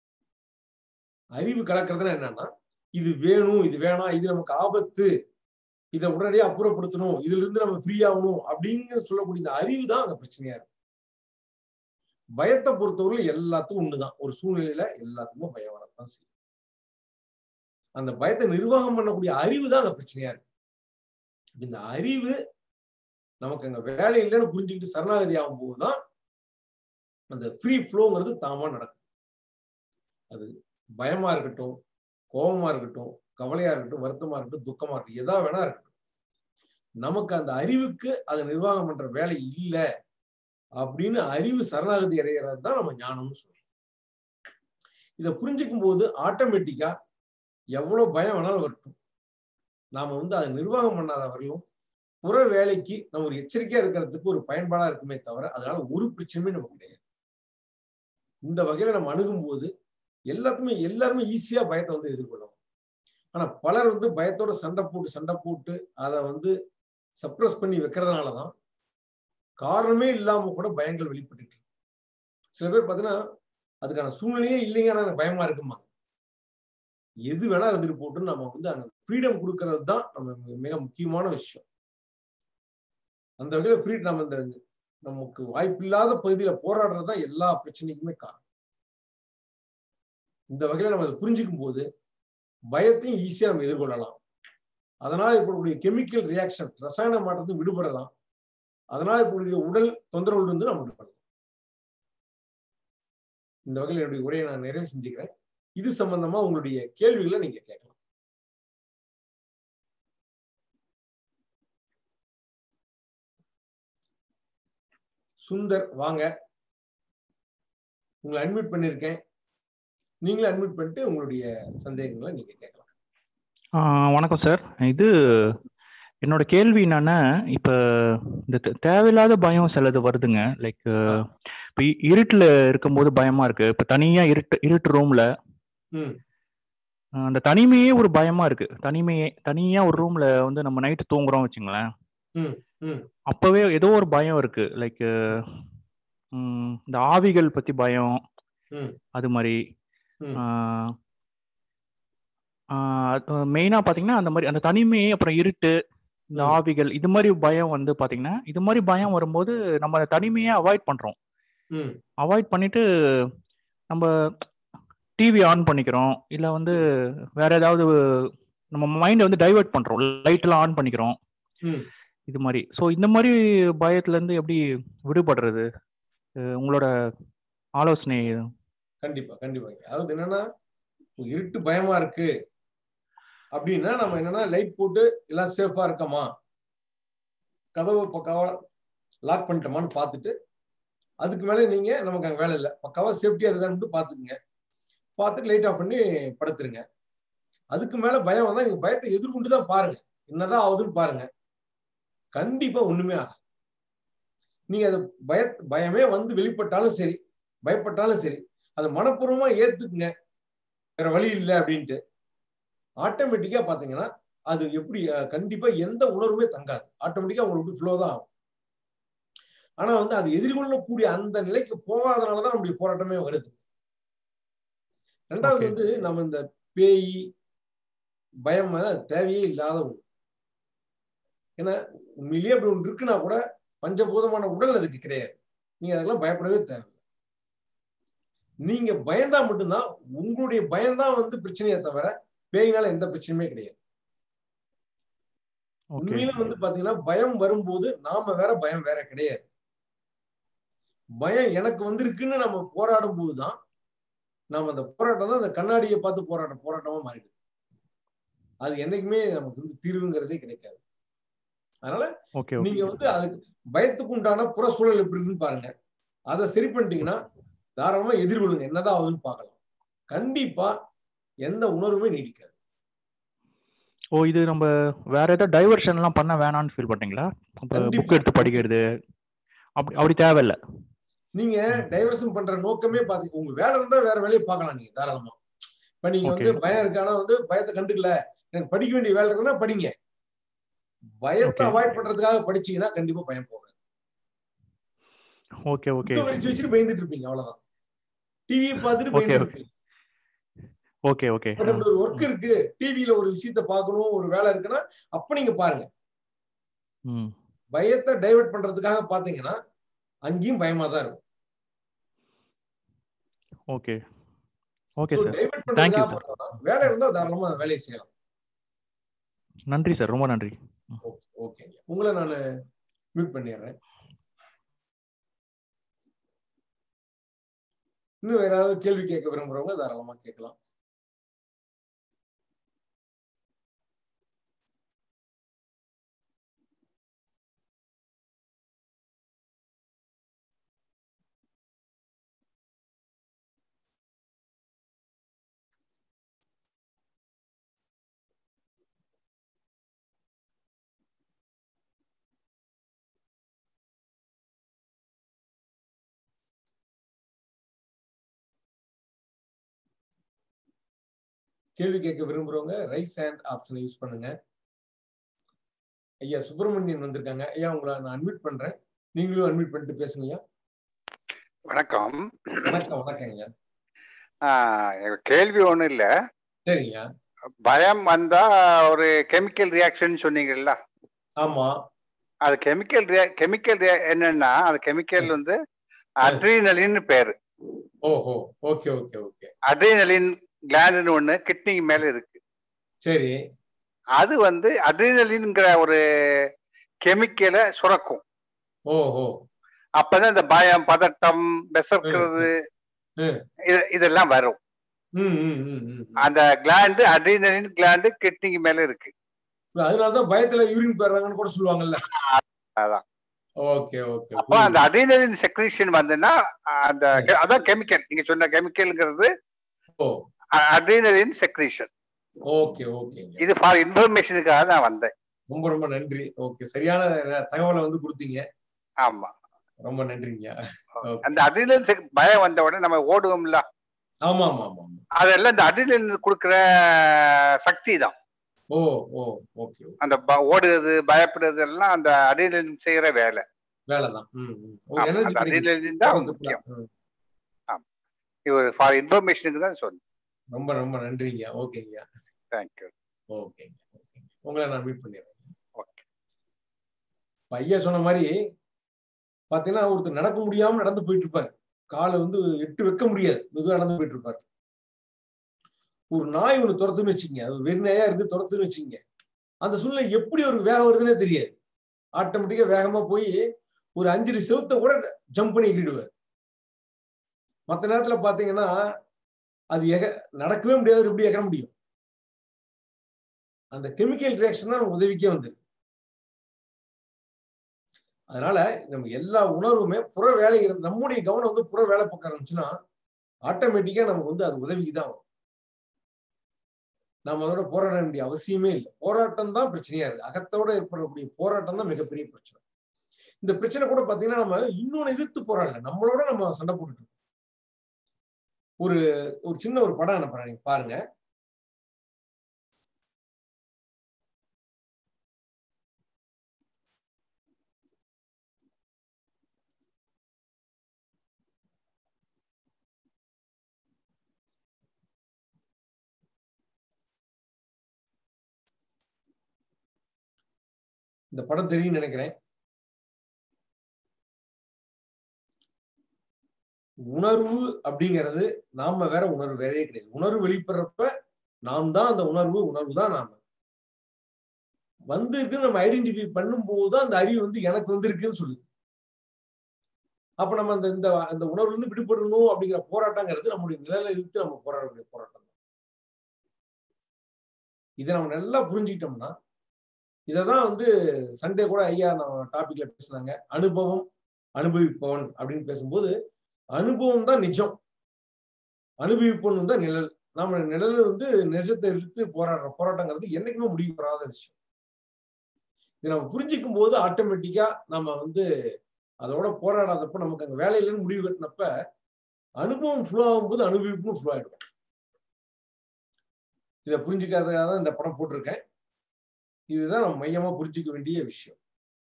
அறிவு கலக்கிறதுனா என்னன்னா இது வேணும் இது வேணாம் இது நமக்கு ஆபத்து இதை உடனடியா அப்புறப்படுத்தணும் இதுல இருந்து நம்ம ஃப்ரீ ஆகணும் அப்படிங்கிற சொல்லக்கூடிய இந்த அறிவு தான் அந்த பிரச்சனையா இருக்கு பயத்தை பொறுத்தவரை எல்லாத்துக்கும் ஒண்ணுதான் ஒரு சூழ்நிலையில எல்லாத்துக்கும் பயம் வரத்தான் செய்யும் அந்த பயத்தை நிர்வாகம் பண்ணக்கூடிய அறிவு தான் அந்த பிரச்சனையா இருக்கு இந்த அறிவு நமக்கு அங்க வேலை இல்லைன்னு புரிஞ்சுக்கிட்டு சரணாகதி ஆகும் போதுதான் அந்த ஃப்ரீ ஃப்ளோங்கிறது தாமா நடக்குது அது பயமா இருக்கட்டும் கோபமா இருக்கட்டும் கவலையா இருக்கட்டும் வருத்தமா இருக்கட்டும் துக்கமா இருக்கட்டும் எதா வேணா இருக்கட்டும் நமக்கு அந்த அறிவுக்கு அதை நிர்வாகம் பண்ற வேலை இல்லை அப்படின்னு அறிவு சரணாகதி அடைகிறது தான் நம்ம ஞானம்னு சொல்றோம் இதை புரிஞ்சுக்கும் போது ஆட்டோமேட்டிக்கா எவ்வளவு பயம் வேணாலும் வரட்டும் நாம வந்து அதை நிர்வாகம் பண்ணாதவர்களும் புற வேலைக்கு நம்ம ஒரு எச்சரிக்கையா இருக்கிறதுக்கு ஒரு பயன்பாடா இருக்குமே தவிர அதனால ஒரு பிரச்சனையுமே நமக்கு கிடையாது இந்த வகையில நம்ம அணுகும் போது எல்லாத்துமே எல்லாருமே ஈஸியா பயத்தை வந்து எதிர்கொள்ளலாம் ஆனா பலர் வந்து பயத்தோட சண்டை போட்டு சண்டை போட்டு அதை வந்து சப்ரஸ் பண்ணி வைக்கிறதுனாலதான் காரணமே இல்லாம கூட பயங்கள் வெளிப்பட்டு சில பேர் பாத்தீங்கன்னா அதுக்கான சூழ்நிலையே இல்லைங்க ஆனா எனக்கு பயமா இருக்குமா எது வேணா இருந்துட்டு போட்டு நம்ம வந்து அங்க ஃப்ரீடம் கொடுக்கறது தான் நம்ம மிக முக்கியமான விஷயம் அந்த வகையில ஃப்ரீ நம்ம இந்த நமக்கு வாய்ப்பில்லாத பகுதியில போராடுறது தான் எல்லா பிரச்சனைக்குமே காரணம் இந்த வகையில நம்ம அதை புரிஞ்சுக்கும் போது பயத்தையும் ஈஸியா நம்ம எதிர்கொள்ளலாம் அதனால இருக்கக்கூடிய கெமிக்கல் ரியாக்ஷன் ரசாயன மாற்றத்தை விடுபடலாம் அதனால இருக்கக்கூடிய உடல் தொந்தரவுல இருந்து நம்ம விடுபடலாம் இந்த வகையில் என்னுடைய உரையை நான் நிறைவு செஞ்சுக்கிறேன் இது சம்பந்தமா உங்களுடைய கேள்விகளை நீங்க கேட்கலாம் சுந்தர் வாங்க உங்களை அட்மிட் பண்ணிருக்கேன் நீங்களும் அட்மிட் பண்ணிட்டு உங்களுடைய சந்தேகங்களை நீங்க கேட்கலாம் வணக்கம் சார் இது என்னோட கேள்வி என்னன்னா இப்போ இந்த தேவையில்லாத பயம் சிலது வருதுங்க லைக் இப்போ இருட்டில் இருக்கும்போது பயமா இருக்கு இப்போ தனியா இருட்டு இருட்டு ரூம்ல அந்த தனிமையே ஒரு பயமா இருக்கு தனிமையே தனியா ஒரு ரூம்ல வந்து நம்ம நைட்டு தூங்குறோம் வச்சுங்களேன் அப்பவே ஏதோ ஒரு பயம் இருக்கு லைக் இந்த ஆவிகள் பத்தி பயம் அது மாதிரி மெயினா பாத்தீங்கன்னா அந்த மாதிரி அந்த தனிமை அப்புறம் இருட்டு இந்த ஆவிகள் இது மாதிரி பயம் வந்து பாத்தீங்கன்னா இது மாதிரி பயம் வரும்போது நம்ம தனிமையை அவாய்ட் பண்றோம் அவாய்ட் பண்ணிட்டு நம்ம டிவி ஆன் பண்ணிக்கிறோம் இல்ல வந்து வேற ஏதாவது நம்ம மைண்டை வந்து டைவெர்ட் பண்றோம் லைட் எல்லாம் ஆன் பண்ணிக்கிறோம் இது மாதிரி ஸோ இந்த மாதிரி பயத்துல இருந்து எப்படி விடுபடுறது உங்களோட ஆலோசனை கண்டிப்பா கண்டிப்பா அதாவது என்னன்னா இருட்டு பயமா இருக்கு அப்படின்னா நம்ம என்னன்னா லைட் போட்டு எல்லாம் சேஃபா இருக்கமா கதவு பக்கம் லாக் பண்ணிட்டோமான்னு பார்த்துட்டு அதுக்கு மேல நீங்க நமக்கு அங்க வேலை இல்லை பக்காவா சேஃப்டியா இருக்கான்னு பாத்துக்குங்க பார்த்துட்டு லைட் ஆஃப் பண்ணி படுத்துருங்க அதுக்கு மேல பயம் வந்தா நீங்க பயத்தை எதிர்கொண்டு தான் பாருங்க என்னதான் ஆகுதுன்னு பாருங்க கண்டிப்பா ஒண்ணுமே ஆகும் நீங்க அது பய பயமே வந்து வெளிப்பட்டாலும் சரி பயப்பட்டாலும் சரி அதை மனப்பூர்வமா ஏத்துக்குங்க வேற வழி இல்லை அப்படின்ட்டு ஆட்டோமேட்டிக்கா பாத்தீங்கன்னா அது எப்படி அஹ், கண்டிப்பா எந்த உணர்வுமே தங்காது ஆட்டோமேட்டிக்கா உங்களுக்கு ஃப்ளோ தான் ஆகும் ஆனா வந்து அது எதிர்கொள்ளக்கூடிய அந்த நிலைக்கு போகாதனாலதான் நம்முடைய போராட்டமே வருது ரெண்டாவது Okay. வந்து நம்ம இந்த பேய் பயம் மேல தேவையே இல்லாத ஒண்ணு ஏன்னா உண்மையிலேயே அப்படி ஒன்று இருக்குன்னா கூட பஞ்சபூதமான உடல் அதுக்கு கிடையாது நீங்க அதெல்லாம் பயப்படவே தேவை நீங்க பயந்தா மட்டும்தான் உங்களுடைய பயம்தான் வந்து பிரச்சனையே தவிர பேயினால எந்த பிரச்சனையுமே கிடையாது ஓகே உண்மையில வந்து பாத்தீங்கன்னா பயம் வரும்போது நாம வேற பயம் வேற கிடையாது பயம் எனக்கு வந்திருக்குன்னு நம்ம போராடும் போதுதான் நாம அந்த போராட்டம் தான் அந்த கண்ணாடியை பார்த்து போராட்டம் போராட்டமா மாறிடுது அது என்னைக்குமே நமக்கு வந்து தீர்வுங்கிறதே கிடைக்காது அதனால ஓகே நீங்க வந்து அதுக்கு பயத்துக்கு உண்டான புற சூழல் எப்படி இருக்குன்னு பாருங்க அதை சரி பண்ணிட்டீங்கன்னா தாராளமா எதிர்கொள்ளுங்க என்னதான் ஆகுதுன்னு பார்க்கலாம் கண்டிப்பா எந்த உணர்வுமே நீடிக்காது ஓ இது நம்ம வேற ஏதாவது டைவர்ஷன் எல்லாம் பண்ண வேணாம்னு ஃபீல் பண்றீங்களா இப்போ கண்டிப்பா. புக் எடுத்து படிக்கிறது அப்படி அப்படி தேவையில்ல நீங்க டைவர்ஷன் பண்ற நோக்கமே பாத்தீங்க உங்க வேலை இருந்தா வேற வேலையை பார்க்கலாம் நீங்க தாராளமா இப்ப நீங்க வந்து Okay. பயம் இருக்கு ஆனா வந்து பயத்தை கண்டுக்கல எனக்கு படிக்க வேண்டிய வேலை இருக்குன்னா படிங்க பயத்தை Okay. அவாய்ட் பண்றதுக்காக படிச்சீங்கன்னா கண்டிப்பா பயம் போகாது ஓகே ஓகே புக்கை விரிச்சு வச்சுட்டு பயந்துட்டு இருப்பீங்க அவ்வளவுதான் டிவியை பார்த்துட்டு Okay, பயந்துட்டு okay. இருப்பீங்க ஓகே ஓகே பட் அப்படி ஒரு ஒர்க் இருக்கு டிவியில ஒரு விஷயத்த பார்க்கணும் ஒரு வேலை இருக்குன்னா அப்ப நீங்க பாருங்க ம் பயத்தை டைவர்ட் பண்றதுக்காக பாத்தீங்கன்னா அங்கேயும் பயமா தான் இருக்கும் okay okay So, sir divert Thank you, பண்றதுக்காக sir. பண்ணோம்னா, வேலை இருந்தா தாராளமா அந்த வேலையை செய்யலாம் நன்றி சார் ரொம்ப நன்றி ஓகே ஓகேங்க உங்களை நான் மியூட் பண்ணிடுறேன் இன்னும் வேற ஏதாவது கேள்வி கேட்க விரும்புறவங்க தாராளமா கேட்கலாம் கேள்வி கேட்க விரும்புறவங்க ரைஸ் ஹேண்ட் ஆப்ஷனை யூஸ் பண்ணுங்க ஐயா சுப்பிரமணியன் வந்திருக்காங்க ஐயா உங்களை நான் அட்மிட் பண்றேன் நீங்களும் அட்மிட் பண்ணிட்டு பேசுங்க ஐயா வணக்கம் வணக்கம் வணக்கம் ஐயா ஆஹ் எனக்கு கேள்வி ஒண்ணும் இல்ல சரிங்க பயம் வந்தா ஒரு கெமிக்கல் ரியாக்ஷன் சொன்னீங்கல்ல ஆமா அது கெமிக்கல் கெமிக்கல் என்னன்னா அது கெமிக்கல் வந்து அட்ரீனலின் பேரு ஓஹோ ஓகே ஓகே ஓகே அட்ரீனலின் கிளாண்டுன்னு ஒண்ணு கிட்னி மேல இருக்கு சரி அது வந்து அட்ரீனலின்ங்கிற ஒரு கெமிக்கலை சுரக்கும் ஓஹோ அப்பதான் இந்த பயம் பதட்டம் விசக்கிறது ம். இது- இதெல்லாம் வரும் ம் ம் ம் ம் அந்த கிளாண்டு அட்ரீனலின் கிளாண்டு கிட்னிக்கு மேல இருக்கு அதனாலதான் பயத்துல யூரின் போயிடுறாங்கன்னு கூட சொல்லுவாங்கல்ல அதான் ஓகே ஓகே அப்போ அந்த அட்ரீனலின் செக்ரீஷன் வந்துன்னா அந்த கெ- அதான் கெமிக்கல் நீங்க சொன்ன கெமிக்கல்ங்கிறது ஓ அட்ரீனலின் செக்ரீஷன் ஓகே ஓகேங்க இது ஃபார் இன்ஃபர்மேஷனுக்காக நான் வந்தேன் ரொம்ப ரொம்ப நன்றி ஓகே சரியான தகவலை வந்து கொடுத்தீங்க ஆமா ரொம்ப நன்றிங்க Okay. அந்த அட்ரினலின் பயம் வந்த உடனே நம்ம ஓடுவோம்ல ஆமா ஆமா ஆமா ஆமா அதெல்லாம் இந்த அட்ரினலின் கொடுக்குற சக்தி தான் ஓ ஓ ஓகே அந்த ப- ஓடுறது பயப்படுறது எல்லாம் அந்த அட்ரினலின் செய்யற வேலை வேலைதான் ம் ம். ஒரு ஆமா, எனர்ஜி அந்த அட்ரினலின் தான் முக்கியம் இது ஃபார் இன்ஃபர்மேஷனுக்கு தான் சொன்னேன் ரொம்ப ரொம்ப நன்றிங்க ஓகேங்க தேங்க்யூ ஓகேங்க ஓகேங்க உங்களை நான் மீட் பண்ணிடுறேன் ஓகே இப்ப ஐயா சொன்ன மாதிரி பாத்தீங்கன்னா ஒருத்தர் நடக்க முடியாம நடந்து போயிட்டு இருப்பாரு காலை வந்து எட்டு வைக்க முடியாது மெதுவா நடந்து போயிட்டு இருப்பாரு ஒரு நாய் ஒண்ணு துரத்துன்னு வச்சுங்க அது வெறி நாயா இருக்கு துரத்துன்னு வச்சுங்க அந்த சூழ்நிலை எப்படி ஒரு வேகம் வருதுன்னே தெரியாது ஆட்டோமேட்டிக்கா வேகமா போய் ஒரு அஞ்சடி செவுத்த கூட ஜம்ப் பண்ணி எகிடுவார் மற்ற நேரத்துல பாத்தீங்கன்னா அது எக நடக்கவே முடியாது எப்படி எகர முடியும் அந்த கெமிக்கல் ரியாக்ஷன் தான் நமக்கு உதவிக்கே வந்து அதனால நம்ம எல்லா உணர்வுமே புற வேலை இரு- நம்முடைய கவனம் வந்து புற வேலை பக்கம் இருந்துச்சுன்னா ஆட்டோமேட்டிக்கா நமக்கு வந்து அது உதவிக்கு தான் வரும் நம்ம அதோட போராட வேண்டிய அவசியமே இல்லை போராட்டம் தான் பிரச்சனையா இருக்கு அகத்தோட ஏற்படக்கூடிய போராட்டம் தான் மிகப்பெரிய பிரச்சனை இந்த பிரச்சனை கூட பாத்தீங்கன்னா நம்ம இன்னொன்னு எதிர்த்து போராடல நம்மளோட நம்ம சண்டை போட்டுட்டு இருக்கோம். ஒரு ஒரு சின்ன ஒரு படம் அனுப்புறேன் நீங்க பாருங்க இந்த படம் தெரியும்னு நினைக்கிறேன் உணர்வு அப்படிங்கிறது நாம வேற உணர்வு வேறே கிடையாது உணர்வு வெளிப்படுறப்ப நாம் தான் அந்த உணர்வு உணர்வு தான் நாம வந்திருக்கு நம்ம ஐடென்டிஃபை பண்ணும்போது தான் அந்த அறிவு வந்து எனக்கு வந்திருக்குன்னு சொல்லுது அப்ப நம்ம அந்த இந்த அந்த உணர்வுல இருந்து விடுபடணும் அப்படிங்கிற போராட்டங்கிறது நம்முடைய நிழலை எதிர்த்து நம்ம போராடக்கூடிய போராட்டம் தான் இதை நம்ம நல்லா புரிஞ்சுக்கிட்டோம்னா இததான் வந்து சண்டே கூட ஐயா நம்ம டாபிக்ல பேசினாங்க அனுபவம் அனுபவிப்பவன் அப்படின்னு பேசும்போது அனுபவம் தான் நிஜம் அனுபவிப்பவன் தான் நிழல் நம்ம நிழல் வந்து நிஜத்தை எடுத்து போராடுற போராட்டங்கிறது என்னைக்குமே முடிவு பெறாத விஷயம் இதை நம்ம புரிஞ்சுக்கும் போது ஆட்டோமேட்டிக்கா நம்ம வந்து அதோட போராடாதப்ப நமக்கு அங்க வேலையிலன்னு முடிவு கட்டினப்ப அனுபவம் ஃப்ளோ ஆகும்போது அனுபவிப்பும் ஃப்ளோ ஆயிடும் இதை புரிஞ்சுக்காததாக தான் இந்த படம் போட்டிருக்கேன் இதுதான் நம்ம மையமா புரிஞ்சுக்க வேண்டிய விஷயம்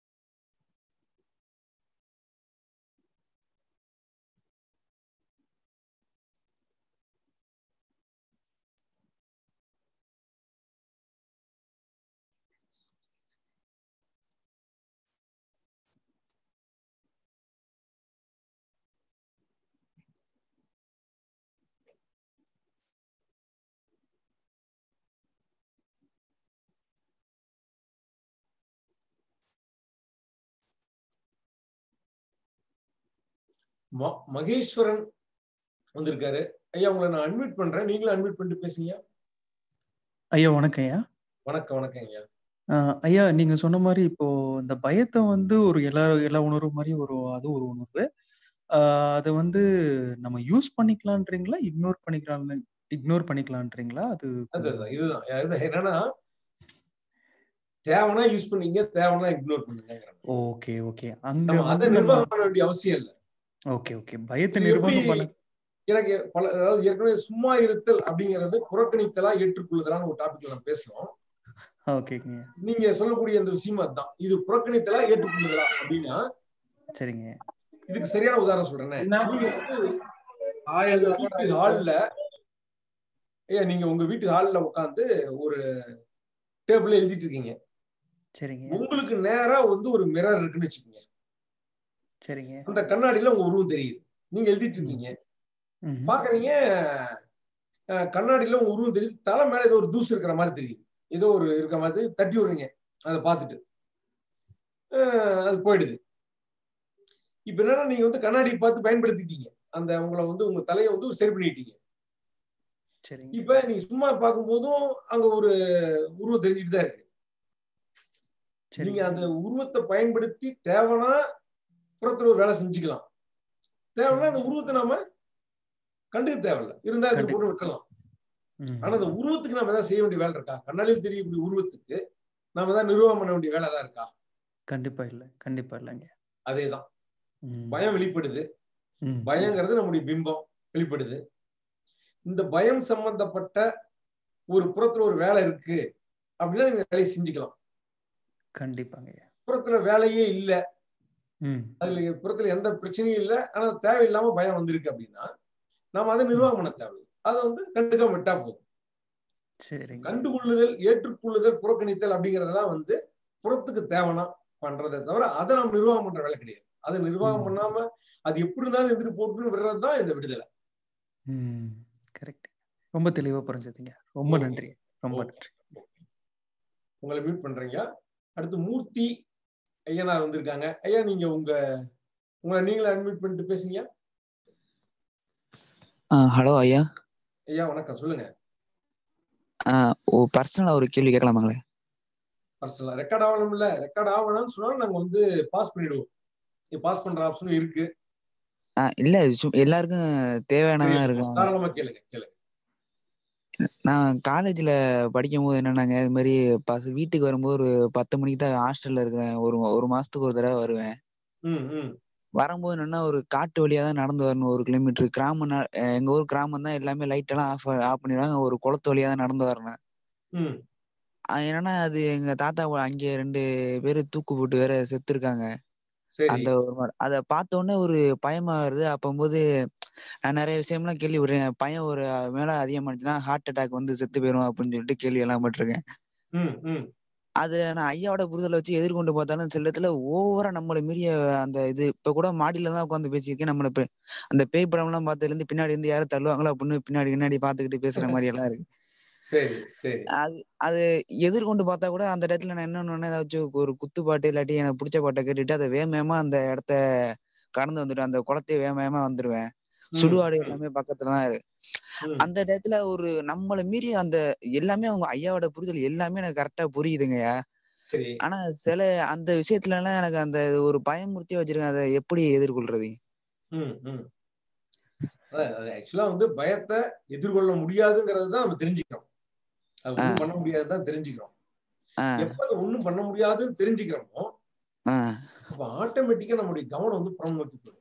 ம- மகேஸ்வரன் வந்திருக்காரு ஐயா உங்களை நான் அட்மிட் பண்றேன் நீங்களும் அட்மிட் பண்ணிட்டு பேசுங்க ஐயா வணக்கம் ஐயா வணக்கம் வணக்கம் ஐயா ஆஹ் ஐயா நீங்க சொன்ன மாதிரி இப்போ இந்த பயத்தை வந்து ஒரு எல்லா எல்லா உணர்வு மாதிரி ஒரு அது ஒரு உணர்வு ஆஹ் அதை வந்து நம்ம யூஸ் பண்ணிக்கலான்றீங்களா இக்னோர் பண்ணிக்கலாம் இக்னோர் பண்ணிக்கலான்றீங்களா அது அதுதான் இதுதான் இது என்னன்னா தேவைன்னா யூஸ் பண்ணீங்க தேவைன்னா இக்னோர் பண்ணுங்க ஓகே ஓகே அங்க நம்ம அதை வந்து நம்ம நிர்வாகம் பண்ண வேண்டிய அவசியம் இல்லை ஓகே ஓகே பயத்தை இது எப்படி நிர்வாகம் பண்ண எனக்கு பல அதாவது ஏற்கனவே சும்மா இருத்தல் அப்படிங்கிறது புறக்கணித்தலா ஏற்றுக்கொள்ளுதலான்னு ஒரு டாபிக்ல நம்ம பேசணும் ஓகேங்க நீங்க சொல்லக்கூடிய அந்த விஷயம் அதுதான் இது புறக்கணித்தலா ஏற்றுக்கொள்ளுதலா அப்படின்னா சரிங்க இதுக்கு சரியான உதாரணம் சொல்றேன் நீங்க வந்து உங்க வீட்டு ஹால்ல ஐயா நீங்க உங்க வீட்டு ஹால்ல உட்காந்து ஒரு டேபிள்ல எழுதிட்டு இருக்கீங்க சரிங்க உங்களுக்கு நேரா வந்து ஒரு மிரர் இருக்குன்னு வச்சுக்கோங்க சரிங்க அந்த கண்ணாடியில உங்க உருவம் தெரியுது நீங்க எழுதிட்டு இருக்கீங்க ம்ஹும். பாக்குறீங்க அஹ், கண்ணாடியில உங்க உருவம் தெரியுது தலை மேல ஏதோ ஒரு தூசு இருக்கிற மாதிரி தெரியுது ஏதோ ஒரு இருக்கிற மாதிரி தட்டி விடுறீங்க அதை பார்த்துட்டு அஹ், அது போயிடுது இப்ப என்னன்னா நீங்க வந்து கண்ணாடி பார்த்து பயன்படுத்திட்டீங்க அந்த உங்களை வந்து உங்க தலையை வந்து சரி பண்ணிட்டீங்க சரிங்க இப்ப நீங்க சும்மா பார்க்கும்போதும் அங்க ஒரு உருவம் தெரிஞ்சுட்டு தான் இருக்கு நீங்க சரிங்க அந்த உருவத்தை பயன்படுத்தி தேவைன்னா புறத்துல ஒரு வேலை செஞ்சுக்கலாம் தேவைன்னா அந்த உருவத்தை நாம கண்டுக்க தேவையில்ல இருந்தா இது கண்டு- போட்டு விட்டுலாம் ம். ஆனா அந்த உருவத்துக்கு நாம ஏதாவது செய்ய வேண்டிய வேலை இருக்கா கண்ணாடியில் தெரியக்கூடிய உருவத்துக்கு நாம தான் நிர்வாகம் பண்ண வேண்டிய வேலை தான் இருக்கா கண்டிப்பா இல்ல கண்டிப்பா இல்லைங்க அதேதான் ம். பயம் வெளிப்படுது ம். பயங்கிறது நம்முடைய பிம்பம் வெளிப்படுது இந்த பயம் சம்பந்தப்பட்ட ஒரு புறத்துல ஒரு வேலை இருக்கு அப்படின்னா நீங்க வேலையை செஞ்சுக்கலாம் கண்டிப்பாங்க ஐயா புறத்துல வேலையே இல்ல ம் அதுல புறத்துல எந்த பிரச்சனையும் இல்ல ஆனா தேவையில்லாம பயம் வந்திருக்கு அப்படின்னா நாம அதை நிர்வாகம் பண்ண தேவையில்லை அதை வந்து கண்டுக்காம விட்டா போதும் சரிங்க கண்டுகொள்ளுதல் ஏற்றுக்கொள்ளுதல் புறக்கணித்தல் அப்படிங்கறதெல்லாம் வந்து புறத்துக்கு தேவைனா பண்றதை தவிர அதை நம்ம நிர்வாகம் பண்ற வேலை கிடையாது அதை நிர்வாகம் ம். பண்ணாம அது எப்படி இருந்தாலும் எதிர்த்து போட்டுன்னு விடுறது தான் இந்த விடுதலை ம் கரெக்ட் ரொம்ப தெளிவா புரிஞ்சதுங்க ரொம்ப Okay. நன்றி ரொம்ப Okay. நன்றி உங்களை மியூட் பண்றீங்க அடுத்து மூர்த்தி ஐயனார் வந்திருக்காங்க ஐயா நீங்க உங்க உங்களை நீங்களே அட்மிட் பண்ணிட்டு பேசுங்க ஹலோ ஐயா ஐயா வணக்கம் சொல்லுங்க ஆ, ஓ பர்சனலா ஒரு கேள்வி கேட்கலாமாங்களே பர்சனலா ரெக்கார்ட் ஆகணும் இல்ல ரெக்கார்ட் ஆகணும்னு சொன்னாலும் நாங்க வந்து பாஸ் பண்ணிடுவோம் பாஸ் பண்ற ஆப்ஷனும் இருக்கு ஆஹ் இல்ல சு- எல்லாருக்கும் தேவையானதா இருக்கும் தாராளமா கேளுங்க கேளுங்க நான் காலேஜ்ல படிக்கும் போது என்னன்னாங்க இது மாதிரி பஸ் வீட்டுக்கு வரும்போது ஒரு பத்து மணிக்கு தான் ஹாஸ்டல்ல இருக்கிறேன் ஒரு ஒரு மாசத்துக்கு ஒரு தடவை வருவேன் ம் ம் வரும்போது என்னன்னா ஒரு காட்டு வழியா தான் நடந்து வரணும் ஒரு கிலோமீட்டர் கிராமம் நா- அஹ் எங்க ஊர் கிராமம் தான் எல்லாமே லைட் எல்லாம் ஆஃப் ஆஃப் பண்ணிடுவாங்க ஒரு குளத்து வழியா தான் நடந்து வரணும் ம் அஹ் என்னன்னா அது எங்க தாத்தா கூட அங்கே ரெண்டு பேரு தூக்கு போட்டு வேற செத்து இருக்காங்க சரி அந்த ஒரு மா- அத பார்த்த உடனே ஒரு பயமா வருது அப்பம்போது நான் நிறைய விஷயம்லாம் கேள்விப்படுறேன் பயம் ஒரு மேல அதிகமானுச்சுன்னா ஹார்ட் அட்டாக் வந்து செத்து போயிரும் அப்படின்னு சொல்லிட்டு கேள்வி எல்லாம் பட்டிருக்கேன் ம் ம் அது நான் ஐயாவோட புரிதலை வச்சு எதிர்கொண்டு பார்த்தாலும் சில இடத்துல ஓவரா நம்மளை மீறிய அந்த இது இப்ப கூட மாடியில தான் உட்காந்து பேசியிருக்கேன் நம்மள இப்ப அந்த பேய் படம் எல்லாம் பார்த்ததுல இருந்து பின்னாடி இருந்து யாரும் தள்ளுவாங்களோ அப்படின்னு பின்னாடி பின்னாடி பாத்துக்கிட்டு பேசுற மாதிரி எல்லாம் இருக்கு சரி சரி அது அது எதிர்கொண்டு பார்த்தா கூட அந்த இடத்துல நான் என்ன ஏதாச்சும் ஒரு குத்து பாட்டு இல்லாட்டி எனக்கு பிடிச்ச பாட்டை கேட்டுட்டு அதை வேகமா அந்த இடத்த கடந்து வந்துட்டு அந்த குளத்தையே வேகமா வந்துருவேன் ம், சுடுகாடு ம், எல்லாமே பக்கத்துல தான் இருக்கு ம். அந்த இடத்துல ஒரு நம்மளை மீறி அந்த எல்லாமே அவங்க ஐயாவோட புரிதல் எல்லாமே எனக்கு கரெக்டா புரியுதுங்கய்யா சரி ஆனா சில அந்த விஷயத்துல எல்லாம் எனக்கு அந்த ஒரு பயமுறுத்தியே வச்சிருக்கேன் அதை எப்படி எதிர்கொள்றது ம் ம் அதான் அது ஆக்சுவலா வந்து பயத்தை எதிர்கொள்ள முடியாதுங்கிறது தான் நம்ம தெரிஞ்சுக்கிறோம் அது ஆ. ஒண்ணும் பண்ண முடியாதுதான் தெரிஞ்சுக்கிறோம் ஆஹ் எப்ப அது ஒண்ணும் பண்ண முடியாதுன்னு தெரிஞ்சுக்கிறோமோ ஆஹ் அப்ப ஆட்டோமேட்டிக்கா நம்முடைய கவனம் வந்து புறம் நோக்கி போயிடும்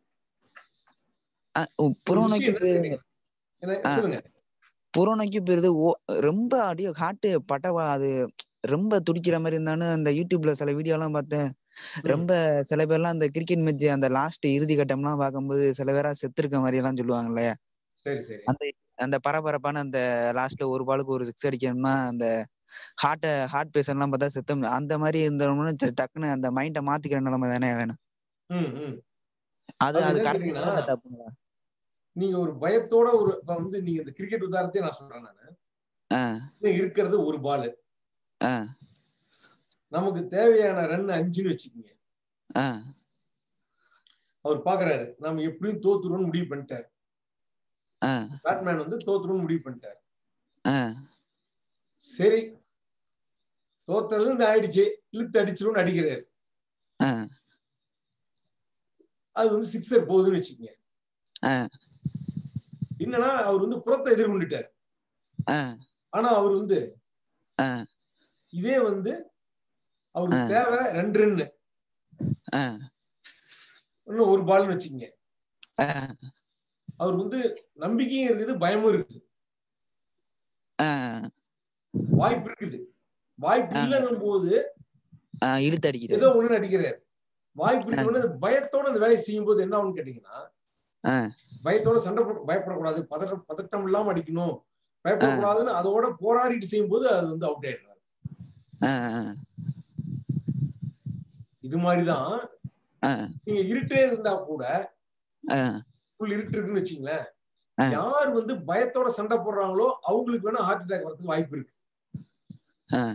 ஆஹ் ஒரு புறநோக்கி விஷயம் போயிருது என்னன்னு என்ன ஆ. சொல்லுங்க புறநோக்கி போயிருது ஓ ரொம்ப அப்படியே ஹார்ட் பட்டவா அது ரொம்ப துடிக்கிற மாதிரி இருந்தாலும் அந்த யூடியூப்ல சில வீடியோ எல்லாம் பார்த்தேன் ம். ரொம்ப சில பேர்லாம் அந்த கிரிக்கெட் மேட்ச் அந்த லாஸ்ட் இறுதி கட்டம்லாம் பார்க்கும்போது சில பேரா செத்துருக்க மாதிரி எல்லாம் சொல்லுவாங்கல்ல சரி சரி அந்த அந்த பரபரப்பான அந்த லாஸ்ட்ல ஒரு பாலுக்கு ஒரு சிக்ஸ் அடிக்கணும்னா அந்த ஹார்ட் ஹார்ட் பேஷண்ட் எல்லாம் பார்த்தா செத்தம் அந்த மாதிரி இருந்தவங்க சரி டக்குன்னு அந்த மைண்டை மாத்திக்கிற நிலைமை தானே வேணும் ம் ம் அது அது அது என்ன கரெக்ட் கேட்டீங்கன்னா தப்புங்களா நீங்க ஒரு பயத்தோட ஒரு இப்ப வந்து நீங்க இந்த கிரிக்கெட் உதாரணத்தையே நான் சொல்றேன் நானு ஆஹ் இன்னும் இருக்கிறது ஒரு பால் ஆஹ் நமக்கு தேவையான ரன் அஞ்சுன்னு வச்சுக்கோங்க ஆஹ் அவர் பாக்குறாரு நம்ம எப்படியும் தோத்துருவோம்னு முடிவு பண்ணிட்டாரு ஆஹ் பேட்மேன் வந்து தோத்துருவோம்னு முடிவு பண்ணிட்டாரு ஆஹ் சரி தோத்தது இந்த ஆயிடுச்சு இழுத்து அடிச்சிரும்னு அடிக்கிறாரு ஆஹ் அது வந்து சிக்ஸர் போகுதுன்னு வச்சுக்கோங்க ஆஹ் என்னன்னா அவர் வந்து புறத்தை எதிர்கொண்டுட்டார் ஆஹ் ஆனா அவர் வந்து ஆஹ் இதே வந்து அவருக்கு ஆ. தேவை ரெண்டு ரன்னு ஆஹ் இன்னும் ஒரு பால்னு வச்சுக்கோங்க ஆஹ் அவர் வந்து நம்பிக்கையும் இருக்குது பயமும் இருக்குது ஆஹ் வாய்ப்பு இருக்குது வாய்ப்பு ஆ. இல்லைங்கும் போது ஆஹ் இழுத்து அடிக்கிறது ஏதோ ஒண்ணு அடிக்கிறார் வாய்ப்பு இருக்கணும்னு அந்த பயத்தோட அந்த வேலையை செய்யும் போது என்ன ஆகும்னு கேட்டீங்கன்னா ஆஹ் பயத்தோட சண்டை போட்டு பயப்படக்கூடாது பதட்டம் பதட்டம் இல்லாம அடிக்கணும் பயப்படக்கூடாதுன்னு அதோட போராடிட்டு செய்யும் போது அது வந்து அவுட் ஆயிடுறாரு ஆஹ் இது மாதிரிதான் ஆஹ் நீங்க இருட்டே இருந்தா கூட ஆஹ் ஃபுல் இருட்டு இருக்குன்னு வச்சுங்களேன் ஆ. யார் வந்து பயத்தோட சண்டை போடுறாங்களோ அவங்களுக்கு வேணா ஹார்ட் அட்டாக் வரதுக்கு வாய்ப்பு இருக்கு ஆஹ்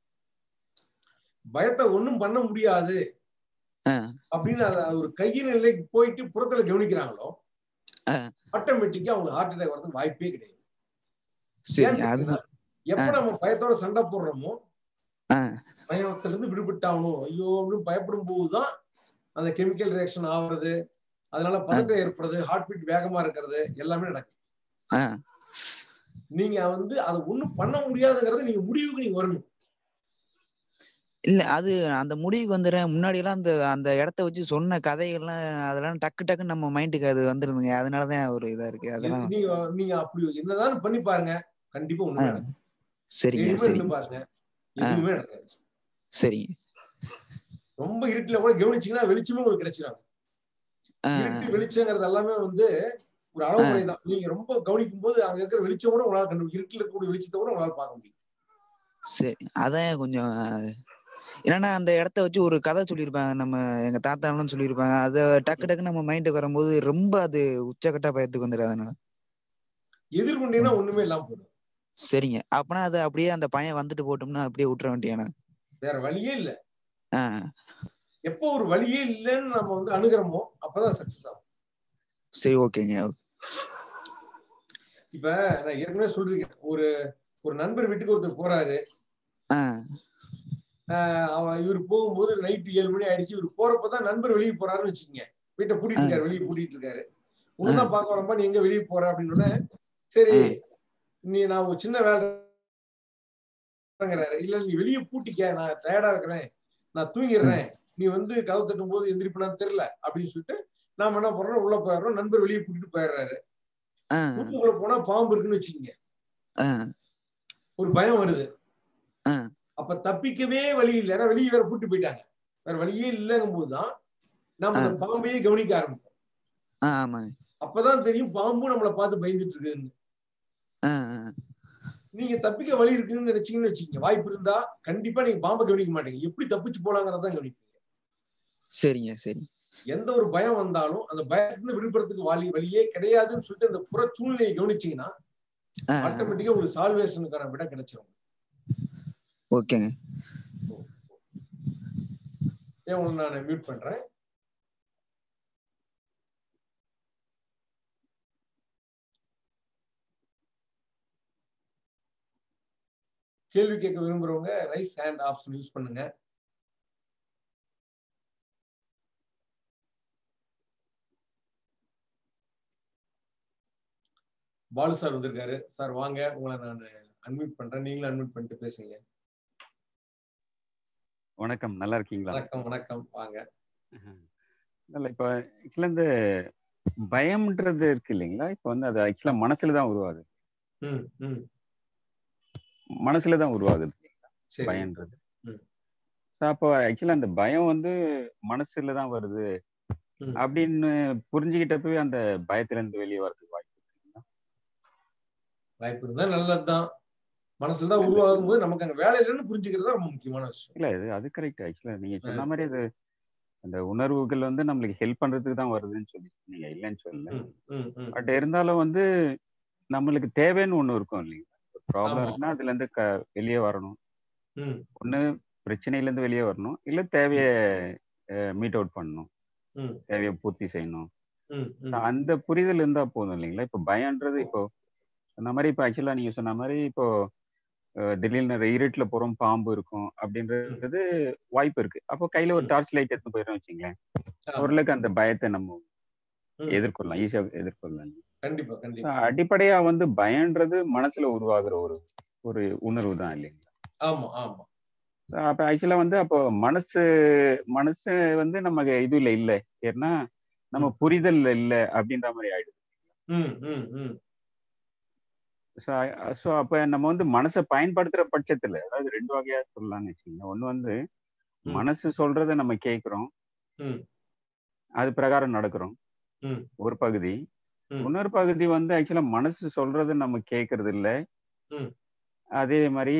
பயத்தை ஒண்ணும் பண்ண முடியாது ஆஹ் அப்படின்னு அத ஒரு கையின் நிலைக்கு போயிட்டு புறத்துல கவனிக்கிறாங்களோ ஆ. ஆட்டோமேட்டிக்கா அவங்களுக்கு ஹார்ட் அட்டாக் வரதுக்கு வாய்ப்பே கிடையாது சரி ஏன்னு அது கேட்டீங்கன்னா, எப்ப ஆ. நம்ம பயத்தோட சண்டை போடுறோமோ ஆஹ் பயத்துல இருந்து விடுபட்டாகணும் ஐயோ அப்படின்னு பயப்படும் போதுதான் அந்த கெமிக்கல் ரியாக்ஷன் ஆகுறது அதனால பதட்டம் ஏற்படுறது ஹார்ட் பீட் வேகமா இருக்கிறது எல்லாமே நடக்கும் ஆஹ் நீங்க வந்து அதை ஒண்ணும் பண்ண முடியாதுங்கிறது நீங்க முடிவுக்கு நீங்க வரணும் இல்ல அது அந்த முடிவுக்கு வந்துடுறேன் முன்னாடி எல்லாம் அந்த அந்த இடத்த வச்சு சொன்ன கதைகள்லாம் அதெல்லாம் டக்கு டக்குன்னு நம்ம மைண்டுக்கு அது வந்துருதுங்க அதனாலதான் ஒரு இதா இருக்கு இது அதெல்லாம் நீங்க நீங்க அப்படி என்னதான் பண்ணி பாருங்க கண்டிப்பா ஒண்ணுமே ஆ. நடக்கும் சரிங்க தைரியமா சரிங்க இருந்து பாருங்க எதுவுமே நடக்காது சரிங்க ரொம்ப இருட்டுல கூட கவனிச்சீங்கன்னா வெளிச்சமே உங்களுக்கு கிடைச்சிடும் ஆஹ் இருட்டு வெளிச்சங்கிறது எல்லாமே வந்து ஒரு அளவு முறை தான் நீங்க ரொம்ப கவனிக்கும் போது அங்க இருக்கிற வெளிச்சம் கூட உங்களால கண்டு இருட்டுல இருக்கக்கூடிய வெளிச்சத்தை கூட உங்களால பார்க்க முடியும் சரி அதான் கொஞ்சம் என்னன்னா அந்த இடத்த வச்சு ஒரு கதை சொல்லியிருப்பாங்க நம்ம எங்க தாத்தாலாம் சொல்லியிருப்பாங்க அத டக்கு டக்கு நம்ம மைண்டுக்கு வரும்போது ரொம்ப அது உச்சக்கட்ட பயத்துக்கு வந்துடும் அதனால எதிர்கொண்டீங்கன்னா ஒண்ணுமே இல்லாம போயிடும் சரிங்க அப்பனா அது அப்படியே அந்த பையன் வந்துட்டு போட்டோம்னா அப்படியே விட்டுற வேண்டியானா வேற வழியே இல்ல ஆஹ் எப்போ ஒரு வழியே இல்லைன்னு நம்ம வந்து அணுகிறோமோ அப்பதான் சக்சஸ் ஆகும் சரி ஓகேங்க இப்ப நான் ஏற்கனவே சொல்லிருக்கேன் ஒரு ஒரு நண்பர் வீட்டுக்கு ஒருத்தர் போறாரு ஆஹ் ஆஹ் அவன் இவர் போகும்போது நைட்டு ஏழு மணி ஆயிடுச்சு இவர் போறப்பதான் நண்பர் வெளியே போறாருன்னு வச்சுக்கோங்க வீட்டை பூட்டிட்டு இருக்காரு வெளியே பூட்டிட்டு இருக்காரு உன்னதான் பார்க்க வரப்பா நீ எங்க வெளியே போற அப்படின்னு உடனே சரி நீ நான் ஒரு சின்ன வேலை இருக்கிறாரு. இல்ல நீ வெளியே பூட்டிக்க நான் டயர்டா இருக்கிறேன் நான் தூங்கிடுறேன் நீ வந்து கதவு தட்டும் போது எந்திரிப்பனான்னு தெரியல அப்படின்னு சொல்லிட்டு நாம என்ன பண்றோம் உள்ள போயிடுறோம் நண்பர் வெளியே கூட்டிட்டு போயிடுறாரு வீட்டுக்குள்ள போனா பாம்பு இருக்குன்னு வச்சுக்கோங்க ஒரு பயம் வருது அப்ப தப்பிக்கவே வழி இல்லை ஏன்னா வெளியே வேற பூட்டி போயிட்டாங்க வேற வழியே இல்லைங்கும் போதுதான் நம்ம அந்த பாம்பையே கவனிக்க ஆரம்பிப்போம் ஆமாங்க அப்பதான் தெரியும் பாம்பும் நம்மளை பார்த்து பயந்துட்டு இருக்குன்னு நீங்க தப்பிக்க வழி இருக்குன்னு நினைச்சீங்கன்னு வச்சுக்கோங்க வாய்ப்பு இருந்தா கண்டிப்பா நீங்க பாம்பை கவனிக்க மாட்டீங்க எப்படி தப்பிச்சு போலாங்கிறதான் கவனிப்பீங்க சரிங்க சரி எந்த ஒரு பயம் வந்தாலும் அந்த பயத்திலிருந்து விடுபடுறதுக்கு வழி வழியே கிடையாதுன்னு சொல்லிட்டு அந்த புற சூழ்நிலையை கவனிச்சீங்கன்னா ஆட்டோமேட்டிக்கா ஒரு சால்வேஷனுக்கான விட கிடைச்சிரும் ஓகேங்க ஏன் உங்களை நான் மியூட் பண்றேன் கேள்வி கேட்க விரும்புறவங்க ரைஸ் ஹேண்ட் ஆப்ஷன் யூஸ் பண்ணுங்க பாலு சார் வந்திருக்காரு சார் வாங்க உங்களை நான் அன்மியூட் பண்றேன் நீங்களும் அன்மியூட் பண்ணிட்டு பேசுங்க வணக்கம் நல்லா இருக்கீங்களா வணக்கம் வணக்கம் வாங்க இல்ல இப்ப ஆக்சுவலா இந்த பயம்ன்றது இருக்கு இல்லைங்களா இப்ப வந்து அது ஆக்சுவலா மனசுல தான் உருவாகுது ம் ம் மனசுல தான் உருவாகுது சரி. பயம்ன்றது ம். So, அப்போ ஆக்சுவலா அந்த பயம் வந்து மனசுல தான் வருது ம். அப்படின்னு புரிஞ்சுக்கிட்டப்பவே அந்த பயத்துல இருந்து வெளியே வரதுக்கு வாய்ப்பு இருக்குங்களா? வாய்ப்பு இருந்தா நல்லதுதான் மனசுல தான் உருவாகும் போது நமக்கு அங்க வேலை இல்லைன்னு புரிஞ்சுக்கிறது தான் ரொம்ப முக்கியமான விஷயம் இல்ல இது அது கரெக்ட் ஆக்சுவலா நீங்க சொன்ன மாதிரி அது அந்த உணர்வுகள் வந்து நம்மளுக்கு ஹெல்ப் பண்றதுக்கு தான் வருதுன்னு சொல்லி நீங்க இல்லைன்னு சொல்லல ம், ம், ம். பட் இருந்தாலும் வந்து நம்மளுக்கு தேவைன்னு ஒண்ணு இருக்கும் இல்லைங்களா ப்ராப்ளம் ஆமா. இருக்குன்னா அதுல இருந்து க வெளியே வரணும் ம், ஒண்ணு பிரச்சனையில இருந்து வெளியே வரணும் இல்ல தேவைய மீட் அவுட் பண்ணணும் ம், தேவையை பூர்த்தி செய்யணும் ம், ம். அந்த புரிதல் இருந்தா போதும் இல்லைங்களா இப்போ பயம்ன்றது இப்போ சொன்ன மாதிரி இப்போ ஆக்சுவலா நீங்க சொன்ன மாதிரி இப்போ அஹ், திடீர்னு இருட்டுல போறோம் பாம்பு இருக்கும் அப்படின்றது வாய்ப்பு இருக்கு அப்போ கையில ஒரு டார்ச் லைட் எடுத்து போயிடும் வச்சுங்களேன் ஓரளவுக்கு அந்த பயத்தை நம்ம ம். எதிர்கொள்ளலாம் ஈஸியா எதிர்கொள்ளலாம் கண்டிப்பா So, கண்டிப்பா அடிப்படையா வந்து பயம்ன்றது மனசுல உருவாகுற ஒரு ஒரு உணர்வு தான் இல்லைங்களா ஆமா ஆமா So, அப்ப ஆக்சுவலா வந்து அப்போ மனசு மனசு வந்து நமக்கு இது இல்லை இல்லை ஏன்னா நம்ம புரிதல் இல்லை அப்படின்ற மாதிரி ஆயிடுது ம் ம் ம் ஸோ ஸோ அப்போ நம்ம வந்து மனசை பயன்படுத்துற பட்சத்துல அதாவது ரெண்டு வகையா சொல்லலாம்னு வச்சுக்கோங்க ஒன்று வந்து மனசு சொல்றதை நம்ம கேட்குறோம் ம் அது பிரகாரம் நடக்கிறோம் ம் ஒரு பகுதி ம். இன்னொரு பகுதி வந்து ஆக்சுவலா மனசு சொல்றதை நம்ம கேட்கறது இல்லை ம் அதே மாதிரி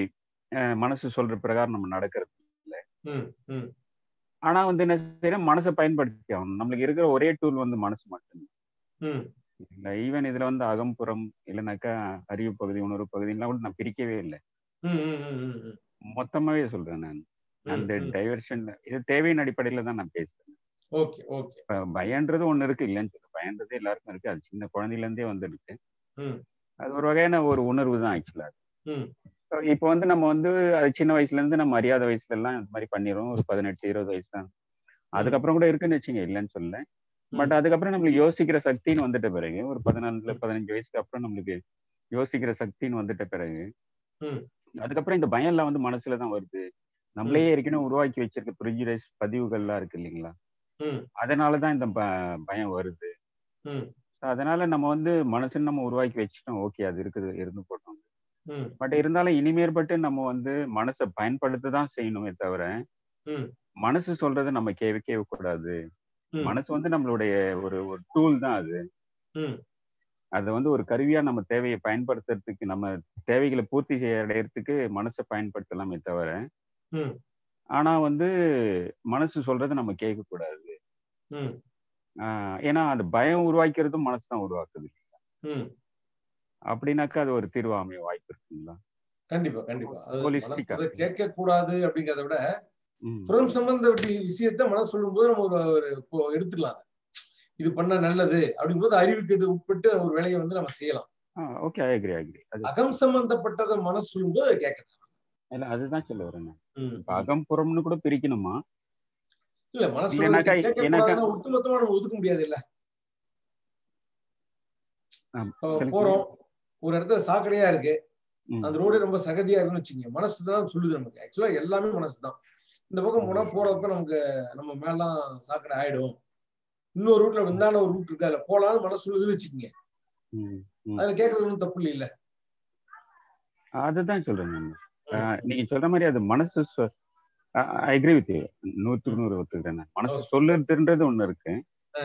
அஹ், மனசு சொல்ற பிரகாரம் நம்ம நடக்கிறது இல்லை ம் ம் ஆனா வந்து என்ன செய்யறோம் மனசை பயன்படுத்தி ஆகணும் நம்மளுக்கு இருக்கிற ஒரே டூல் வந்து மனசு மட்டும்தான் ம் இல்லை ஈவன் இதுல வந்து அகம்புறம் இல்லைனாக்கா அறிவு பகுதி உணர்வு பகுதிலாம் கூட நான் பிரிக்கவே இல்லை ம் ம் ம் ம் ம் மொத்தமாவே சொல்றேன் நான் அந்த ம். டைவர்ஷன் இது தேவையின் அடிப்படையில தான் நான் பேசுறேன் ஓகே ஓகே இப்ப பயன்றது ஒண்ணு இருக்கு இல்லைன்னு சொல்ல பயன்றது எல்லாருக்கும் இருக்கு அது சின்ன குழந்தையில இருந்தே வந்துருக்கு ம் அது ஒரு வகையான ஒரு உணர்வு தான் ஆக்சுவலா ம் இப்போ வந்து நம்ம வந்து அது சின்ன வயசுல இருந்து நம்ம அறியாத வயசுல எல்லாம் இந்த மாதிரி பண்ணிடுறோம் ஒரு பதினெட்டு இருபது வயசு தான் அதுக்கப்புறம் கூட இருக்குன்னு வச்சுங்க இல்லைன்னு சொல்ல பட் அதுக்கப்புறம் நம்மளுக்கு யோசிக்கிற சக்தின்னு வந்துட்ட பிறகு ஒரு பதினாலுல பதினஞ்சு வயசுக்கு அப்புறம் நம்மளுக்கு யோசிக்கிற சக்தின்னு வந்துட்ட பிறகு ம் அதுக்கப்புறம் இந்த பயம் எல்லாம் வந்து மனசுல தான் வருது நம்மளே ஏற்கனவே உருவாக்கி வச்சிருக்க ப்ரிஜுடைஸ் பதிவுகள்லாம் இருக்கு இல்லைங்களா ம் அதனாலதான் இந்த ப- பயம் வருது ம் So அதனால நம்ம வந்து மனசுன்னு நம்ம உருவாக்கி வச்சுட்டோம் ஓகே அது இருக்குது இருந்து போட்டோம் ம் பட் இருந்தாலும் இனிமேற்பட்டு நம்ம வந்து மனசை பயன்படுத்த தான் செய்யணுமே தவிர ம் மனசு சொல்றதை நம்ம கேட்கவே கூடாது ம். மனசு வந்து நம்மளுடைய ஒரு ஒரு டூல் தான் அது ம் அதை வந்து ஒரு கருவியா நம்ம தேவையை பயன்படுத்துறதுக்கு நம்ம தேவைகளை பூர்த்தி செய்ய அடையறதுக்கு மனசை பயன்படுத்தலாமே தவிர ம் ஆனா வந்து மனசு சொல்றதை நம்ம கேட்க கூடாது ம் ஆஹ் ஏன்னா அந்த பயம் உருவாக்கிறதும் மனசு தான் உருவாக்குது ம் அப்படின்னாக்கா அது ஒரு தீர்வு அமைய வாய்ப்பு இருக்குங்களா கண்டிப்பா கண்டிப்பா அது Holistic ஆ. மனசு கேட்க கூடாது அப்படிங்கறத விட ம். புறம் சம்பந்த விஷயத்த மனசு சொல்லும்போது நம்ம ஒரு ஒரு இப்போ எடுத்துக்கலாம் அதை. இது பண்ண நல்லது அப்படிங்கும்போது அறிவுக்கு உட்பட்டு ஒரு வேலையை வந்து நம்ம செய்யலாம் ஓகே ஐ அக்ரி அக்ரி அது அகம் சம்பந்தப்பட்டதை மனசு சொல்லும்போது கேட்கலாம் இல்ல அதுதான் சொல்ல வரேன் நான் ம். இப்ப அகம் புறம்னு கூட பிரிக்கணுமா இல்ல மனசு இல்லைனாக்கா கேட்க எனக்கா கூடாதுன்னா ஒட்டுமொத்தமா நம்ம ஒதுக்க முடியாது இல்ல ஆம், இப்போ சொல்லுங்க. போறோம் ஒரு இடத்துல சாக்கடையா இருக்கு ம். அந்த ரோடு ரொம்ப சகதியா இருக்குன்னு வச்சுக்கோங்க மனசு தான் சொல்லுது நமக்கு ஆக்சுவலா எல்லாமே மனசு தான் இந்த பக்கம் போனா போறப்ப நமக்கு நம்ம மேலாம் சாக்கடை ஆயிடும் இன்னொரு ரூட்ல இந்தாண்ட ஒரு ரூட் இருக்கு அதுல போலாம்னு மனசு சொல்லுதுன்னு வச்சுக்கோங்க ம், ம். அதுல கேட்கறது ஒன்றும் தப்பு இல்ல அதுதான் சொல்றேன் நான் ஆஹ் நீங்க சொல்ற மாதிரி அது மனசு அக்ரி வித் நூற்றுக்கு நூறு ஒத்துக்கிறேன் நான். மனசு சொல்லுறதுன்றது ஒண்ணு இருக்கு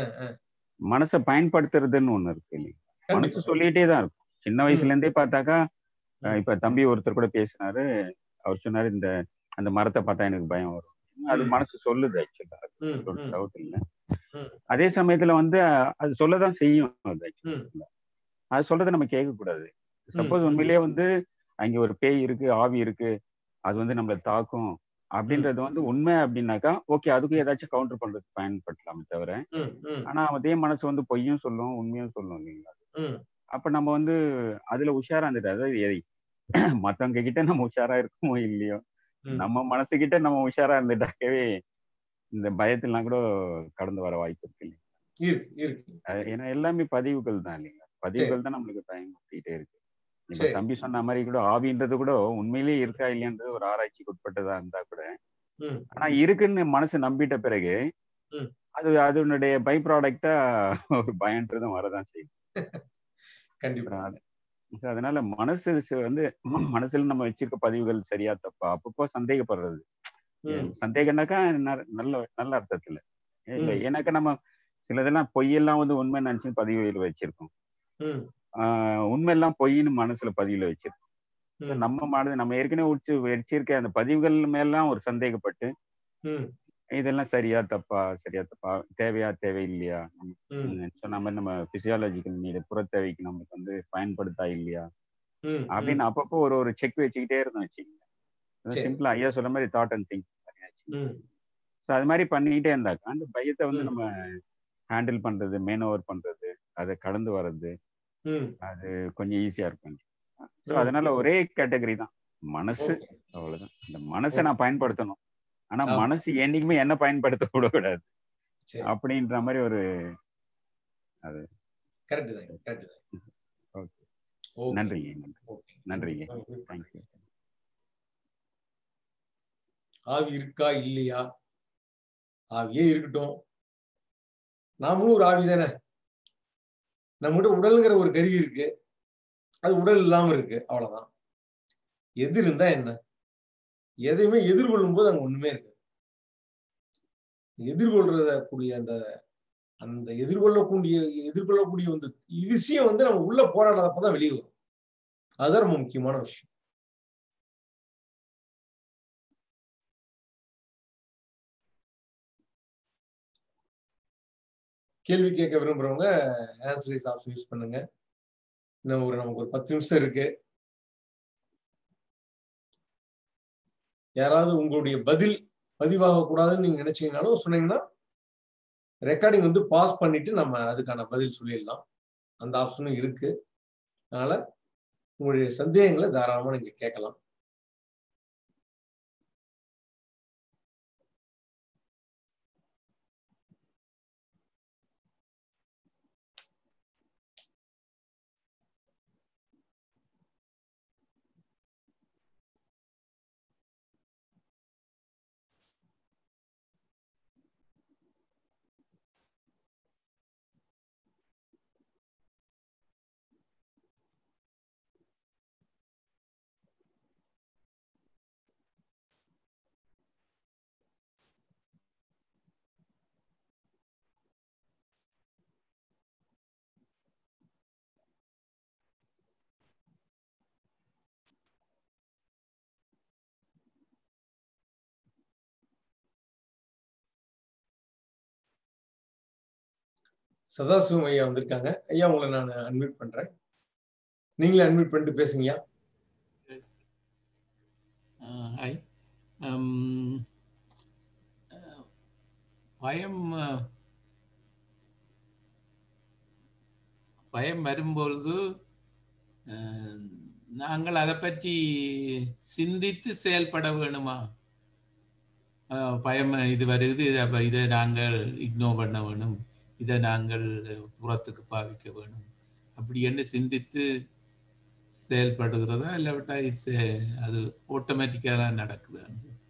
மனசை பயன்படுத்துறதுன்னு ஒண்ணு இருக்கு இல்லையா மனசு சொல்லிட்டே தான் இருக்கும் சின்ன வயசுல இருந்தே பார்த்தாக்கா ஆஹ் இப்ப தம்பி ஒருத்தர் கூட பேசினாரு அவர் சொன்னாரு இந்த அந்த மரத்தை பார்த்தா எனக்கு பயம் வரும் அது ம். மனசு சொல்லுது ஆக்சுவலா ம், ம். டவுட் இல்லை ம். அதே சமயத்துல வந்து அஹ், அது சொல்லதான் செய்யும் அது actually. ம். அது சொல்றதை நம்ம கேட்க கூடாது சப்போஸ் ம். உண்மையிலேயே வந்து அங்க ஒரு பேய் இருக்கு ஆவி இருக்கு அது வந்து நம்மள தாக்கும் அப்படின்றது வந்து உண்மை அப்படின்னாக்கா ஓகே அதுக்கும் ஏதாச்சும் கவுண்டர் பண்றதுக்கு பயன்படுத்தலாமே தவிர ம், ம், ஆனா அதே மனசு வந்து பொய்யும் சொல்லும் உண்மையும் சொல்லும் இல்லைங்களா ம். அப்ப நம்ம வந்து அதுல உஷாரா இருந்துட்டு அதாவது எதை மத்தவங்க கிட்ட நம்ம உஷாரா இருக்கோமோ இல்லையோ ம். நம்ம மனசு கிட்ட நம்ம உஷாரா இருந்துட்டாக்கவே இந்த பயத்தெல்லாம் கூட கடந்து வர வாய்ப்பு இருக்கு இல்லையா இருக்கு இருக்கு அது ஏன்னா எல்லாமே பதிவுகள் தான் இல்லைங்களா பதிவுகள் தான் நம்மளுக்கு பயன்படுத்திட்டே இருக்கு இப்ப சரி. தம்பி சொன்ன மாதிரி கூட ஆவின்றது கூட உண்மையிலேயே இருக்கா இல்லையான்றது ஒரு ஆராய்ச்சிக்கு உட்பட்டதா இருந்தா கூட ம். ஆனா இருக்குன்னு மனசு நம்பிட்ட பிறகு ம். அது அதனுடைய பை ப்ராடக்டா ஒரு பயன்றதும் வரதான் செய்யும் கண்டிப்பா அப்புறம் அது- so அதனால மனசு ச- வந்து மனசுல நம்ம வச்சிருக்க பதிவுகள் சரியா தப்பா அப்பப்போ சந்தேகப்படுறது ம். சந்தேகம்னாக்கா ந- நல்ல நல்ல அர்த்தத்துல இல்ல ம். ஏன்னாக்கா நம்ம சிலதெல்லாம் பொய்யெல்லாம் வந்து உண்மை நினைச்சு பதிவுல வச்சிருக்கோம் ம். ஆஹ் உண்மையெல்லாம் பொய்ன்னு மனசுல பதிவுல வச்சிருக்கோம் So ம். நம்ம மனது நம்ம ஏற்கனவே உச்சு வச்சிருக்க அந்த பதிவுகள் மேலாம் ஒரு சந்தேகப்பட்டு ம். இதெல்லாம் சரியா தப்பா சரியா தப்பா தேவையா தேவையில்லையா ம். நம்ம சொன்ன மாதிரி நம்ம பிசியாலஜிக்கல் நீடு புற தேவைக்கு நமக்கு வந்து பயன்படுத்தா இல்லையா ம். அப்படின்னு அப்பப்போ ஒரு ஒரு செக் வச்சுக்கிட்டே இருந்தோம் வச்சுக்கோங்க சரி. சிம்பிளா ஐயா சொல்ற மாதிரி தாட் அண்ட் திங்க் ம். ஸோ அது மாதிரி பண்ணிக்கிட்டே இருந்தாக்கா அந்த பயத்தை வந்து ம். நம்ம ஹேண்டில் பண்றது மேன் ஓவர் பண்றது அதை கடந்து வர்றது ம். அது கொஞ்சம் ஈஸியா இருக்கும் ஸோ ம். அதனால ஒரே கேட்டகரி தான் மனசு ஓகே அவ்வளவுதான் அந்த மனசை ஓகே நான் பயன்படுத்தணும் ஆனா ஆமா மனசு என்னைக்குமே என்ன பயன்படுத்த விடக்கூடாது சரி அப்படின்ற மாதிரி ஒரு அது கரெக்ட் தான் கரெக்ட் தான் ஓகே ஓகே நன்றிங்க நன்றி ஓகே நன்றிங்க நன்றி தேங்க்யூ ஆவி இருக்கா இல்லையா ஆவியே இருக்கட்டும் நாமளும் ஒரு ஆவி தானே நம்மகிட்ட உடல்ங்கிற ஒரு கருவி இருக்கு அது உடல் இல்லாம இருக்கு அவ்வளவுதான் எது இருந்தா என்ன எதையுமே எதிர்கொள்ளும் போது அங்க ஒண்ணுமே இருக்கு எதிர்கொள்றத கூடிய அந்த அந்த எதிர்கொள்ளக்கூடிய எதிர்கொள்ளக்கூடிய அந்த விஷயம் வந்து நம்ம உள்ள போராடாதப்பதான் வெளியே வரும் அதுதான் ரொம்ப முக்கியமான விஷயம் கேள்வி கேட்க விரும்புறவங்க ஆன்சரிஸ் ஆப்ஷன் யூஸ் பண்ணுங்க இன்னும் ஒரு நமக்கு ஒரு பத்து நிமிஷம் இருக்கு யாராவது உங்களுடைய பதில் பதிவாக கூடாதுன்னு நீங்க நினைச்சீங்கனாலும் சொன்னீங்கன்னா ரெக்கார்டிங் வந்து பாஸ் பண்ணிட்டு நம்ம அதுக்கான பதில் சொல்லிடலாம் அந்த ஆப்ஷனும் இருக்கு அதனால உங்களுடைய சந்தேகங்களை தாராளமா நீங்க கேட்கலாம் சதாசிவம் ஐயா வந்திருக்காங்க ஐயா உங்களை நான் அன்மியூட் பண்றேன் நீங்களே அன்மியூட் பண்ணிட்டு பேசுங்கய்யா ஹாய் பயம் அஹ், பயம் வரும்பொழுது அஹ், நாங்கள் அதை பற்றி சிந்தித்து செயல்பட வேணுமா அஹ், பயம் இது வருது அப்ப இதை நாங்கள் இக்னோர் பண்ண வேணும் இதை நாங்கள் புறத்துக்கு பாவிக்க வேணும் அப்படி என்று சிந்தித்து செயல்படுகிறதா இல்லாவிட்டா இட்ஸ் அது ஆட்டோமேட்டிக்காக தான் நடக்குது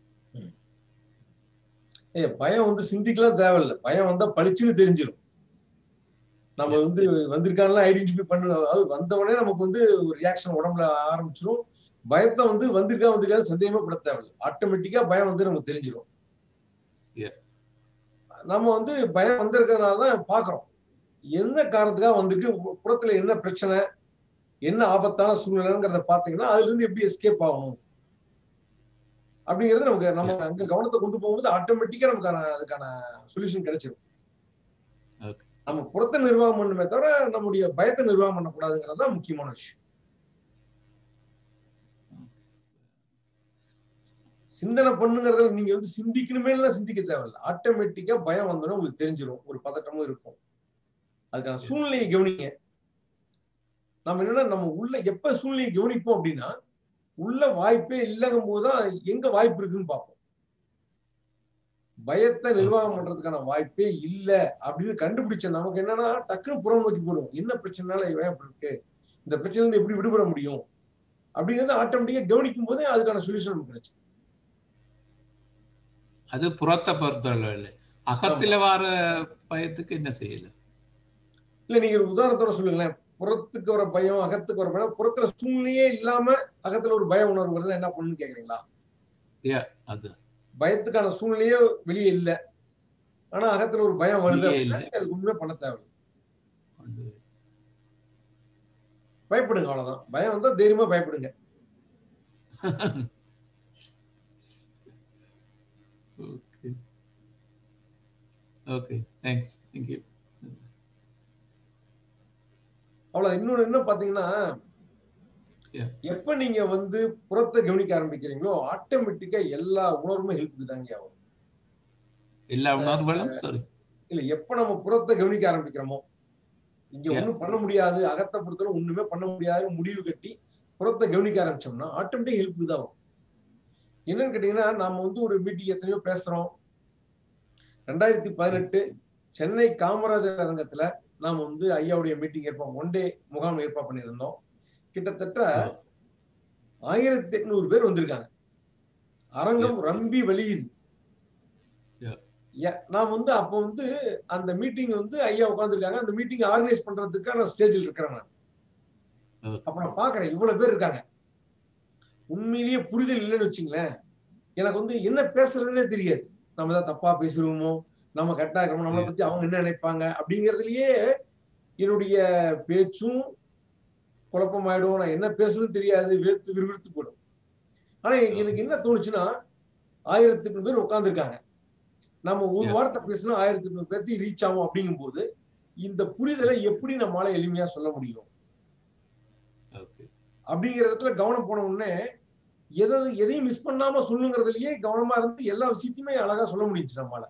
ஏ பயம் வந்து சிந்திக்கலாம் தேவையில்லை பயம் வந்தா பளிச்சுன்னு தெரிஞ்சிடும் நம்ம வந்து வந்திருக்கான்லாம் ஐடென்டிஃபை பண்ணு அதாவது வந்தவொடனே நமக்கு வந்து ஒரு ரியாக்ஷன் உடம்புல ஆரம்பிச்சிடும் பயத்தை வந்து வந்திருக்கா வந்திருக்கா சந்தேகமே பட தேவையில்லை ஆட்டோமேட்டிக்கா பயம் வந்து நமக்கு தெரிஞ்சிடும் Yeah. நம்ம வந்து பயம் வந்திருக்கிறதுனால தான் பாக்குறோம் என்ன காரணத்துக்காக வந்திருக்கு பு- புறத்துல என்ன பிரச்சனை என்ன ஆபத்தான சூழ்நிலைங்கிறத பாத்தீங்கன்னா அதுல இருந்து எப்படி எஸ்கேப் ஆகணும் அப்படிங்கிறது நமக்கு நம்ம அங்க கவனத்தை கொண்டு போகும்போது ஆட்டோமேட்டிக்கா நமக்கான அதுக்கான சொல்யூஷன் கிடைச்சிடும் Okay. நம்ம புறத்தை நிர்வாகம் பண்ணுமே தவிர நம்முடைய பயத்தை நிர்வாகம் பண்ணக்கூடாதுங்கிறது தான் முக்கியமான விஷயம் சிந்தனை பண்ணுங்கிறதுல நீங்க வந்து சிந்திக்கணுமே எல்லாம் சிந்திக்க தேவையில்லை ஆட்டோமேட்டிக்கா பயம் வந்தோடனே உங்களுக்கு தெரிஞ்சிடும் ஒரு பதட்டமும் இருக்கும் அதுக்கான சூழ்நிலையை கவனிங்க நம்ம என்னன்னா நம்ம உள்ள எப்ப சூழ்நிலையை கவனிப்போம் அப்படின்னா உள்ள வாய்ப்பே இல்லங்கும் போதுதான் எங்க வாய்ப்பு இருக்குன்னு பார்ப்போம் பயத்தை நிர்வாகம் பண்றதுக்கான வாய்ப்பே இல்ல அப்படின்னு கண்டுபிடிச்ச நமக்கு என்னன்னா டக்குன்னு புறம் நோக்கி போடுவோம் என்ன பிரச்சனைனால இவன் இப்படி இருக்கு இந்த பிரச்சனை இருந்து எப்படி விடுபட முடியும் அப்படிங்கறத ஆட்டோமேட்டிக்கா கவனிக்கும் போதே அதுக்கான சொல்யூஷன் நமக்கு கிடைச்சு அது புறத்தை பொறுத்தளவில் அகத்துல வர பயத்துக்கு என்ன செய்யல இல்ல நீங்க ஒரு உதாரணத்தோட சொல்லுங்களேன் புறத்துக்கு வர பயம் அகத்துக்கு வர பயம் புறத்துல சூழ்நிலையே இல்லாம அகத்துல ஒரு பய உணர்வு வருதுன்னா என்ன பண்ணுன்னு கேக்குறீங்களா Yeah, அது பயத்துக்கான சூழ்நிலையே வெளியே இல்ல ஆனா அகத்துல ஒரு பயம் வருது வெளியே அப்படின்னா நீங்க அதுக்கு உண்மையே பண்ண தேவை பயப்படுங்க அவ்வளவுதான் பயம் வந்தா தைரியமா பயப்படுங்க ஓகே ஓகே தேங்க்ஸ் தேங்க்யூ அவ்வளவு இன்னொன்னு என்ன பாத்தீங்கன்னா Yeah. எப்ப நீங்க வந்து புறத்தை கவனிக்க ஆரம்பிக்கிறீங்களோ ஆட்டோமேட்டிக்கா எல்லா உணர்வுமே ஹெல்ப்புக்கு தாங்க ஆகும் எல்லா உணர்வுகளும் சாரி இல்ல எப்ப நம்ம புறத்தை கவனிக்க ஆரம்பிக்கிறோமோ இங்க Yeah. ஒண்ணும் பண்ண முடியாது அகத்தை பொறுத்தவரை ஒண்ணுமே பண்ண முடியாது முடிவு கட்டி புறத்தை கவனிக்க ஆரம்பிச்சோம்னா ஆட்டோமேட்டிக் ஹெல்ப்புக்கு தான் வரும் என்னன்னு கேட்டீங்கன்னா நாம வந்து ஒரு மீட்டிங் எத்தனையோ பேசுறோம் ரெண்டாயிரத்தி பதினெட்டு சென்னை காமராஜர் அரங்கத்துல நாம வந்து ஐயாவுடைய மீட்டிங் ஏற்பாடு ஒன் டே முகாம் ஏற்பாடு பண்ணியிருந்தோம் கிட்டத்தட்ட ஆயிரத்தி எட்நூறு பேர் வந்திருக்காங்க அரங்கம் ரம்பி வெளியுது ய- நான் வந்து அப்போ வந்து அந்த மீட்டிங் வந்து ஐயா உட்காந்துருக்காங்க அந்த மீட்டிங் ஆர்கனைஸ் பண்றதுக்கான ஸ்டேஜில் இருக்கிறேன் நான் அப்ப நான் பாக்குறேன் இவ்வளவு பேர் இருக்காங்க உண்மையிலேயே புரிதல் இல்லைன்னு வச்சுங்களேன் எனக்கு வந்து என்ன பேசுறதுன்னே தெரியாது நம்ம ஏதாவது தப்பா பேசுறோமோ நம்ம கரெக்டா இருக்கிறோமோ நம்மளை பத்தி அவங்க என்ன நினைப்பாங்க அப்படிங்கறதுலயே என்னுடைய பேச்சும் குழப்பமாயிடும் நான் என்ன பேசணும்னு தெரியாது வேர்த்து விறுவிறுத்து போடும் ஆனா எனக்கு எனக்கு என்ன தோணுச்சுன்னா ஆயிரத்தி எட்நூறு பேர் உட்காந்துருக்காங்க நம்ம ஒரு வார்த்தை பேசினா ஆயிரத்தி எட்நூறு பேர்த்தையும் ரீச் ஆகும் அப்படிங்கும்போது இந்த புரிதலை எப்படி நம்மளால எளிமையா சொல்ல முடியும் அப்படிங்கிற இடத்துல கவனம் போன உடனே எதாவது எதையும் மிஸ் பண்ணாம சொல்லுங்கிறதுலயே கவனமா இருந்து எல்லா விஷயத்தையுமே அழகா சொல்ல முடிஞ்சுச்சு நம்மளால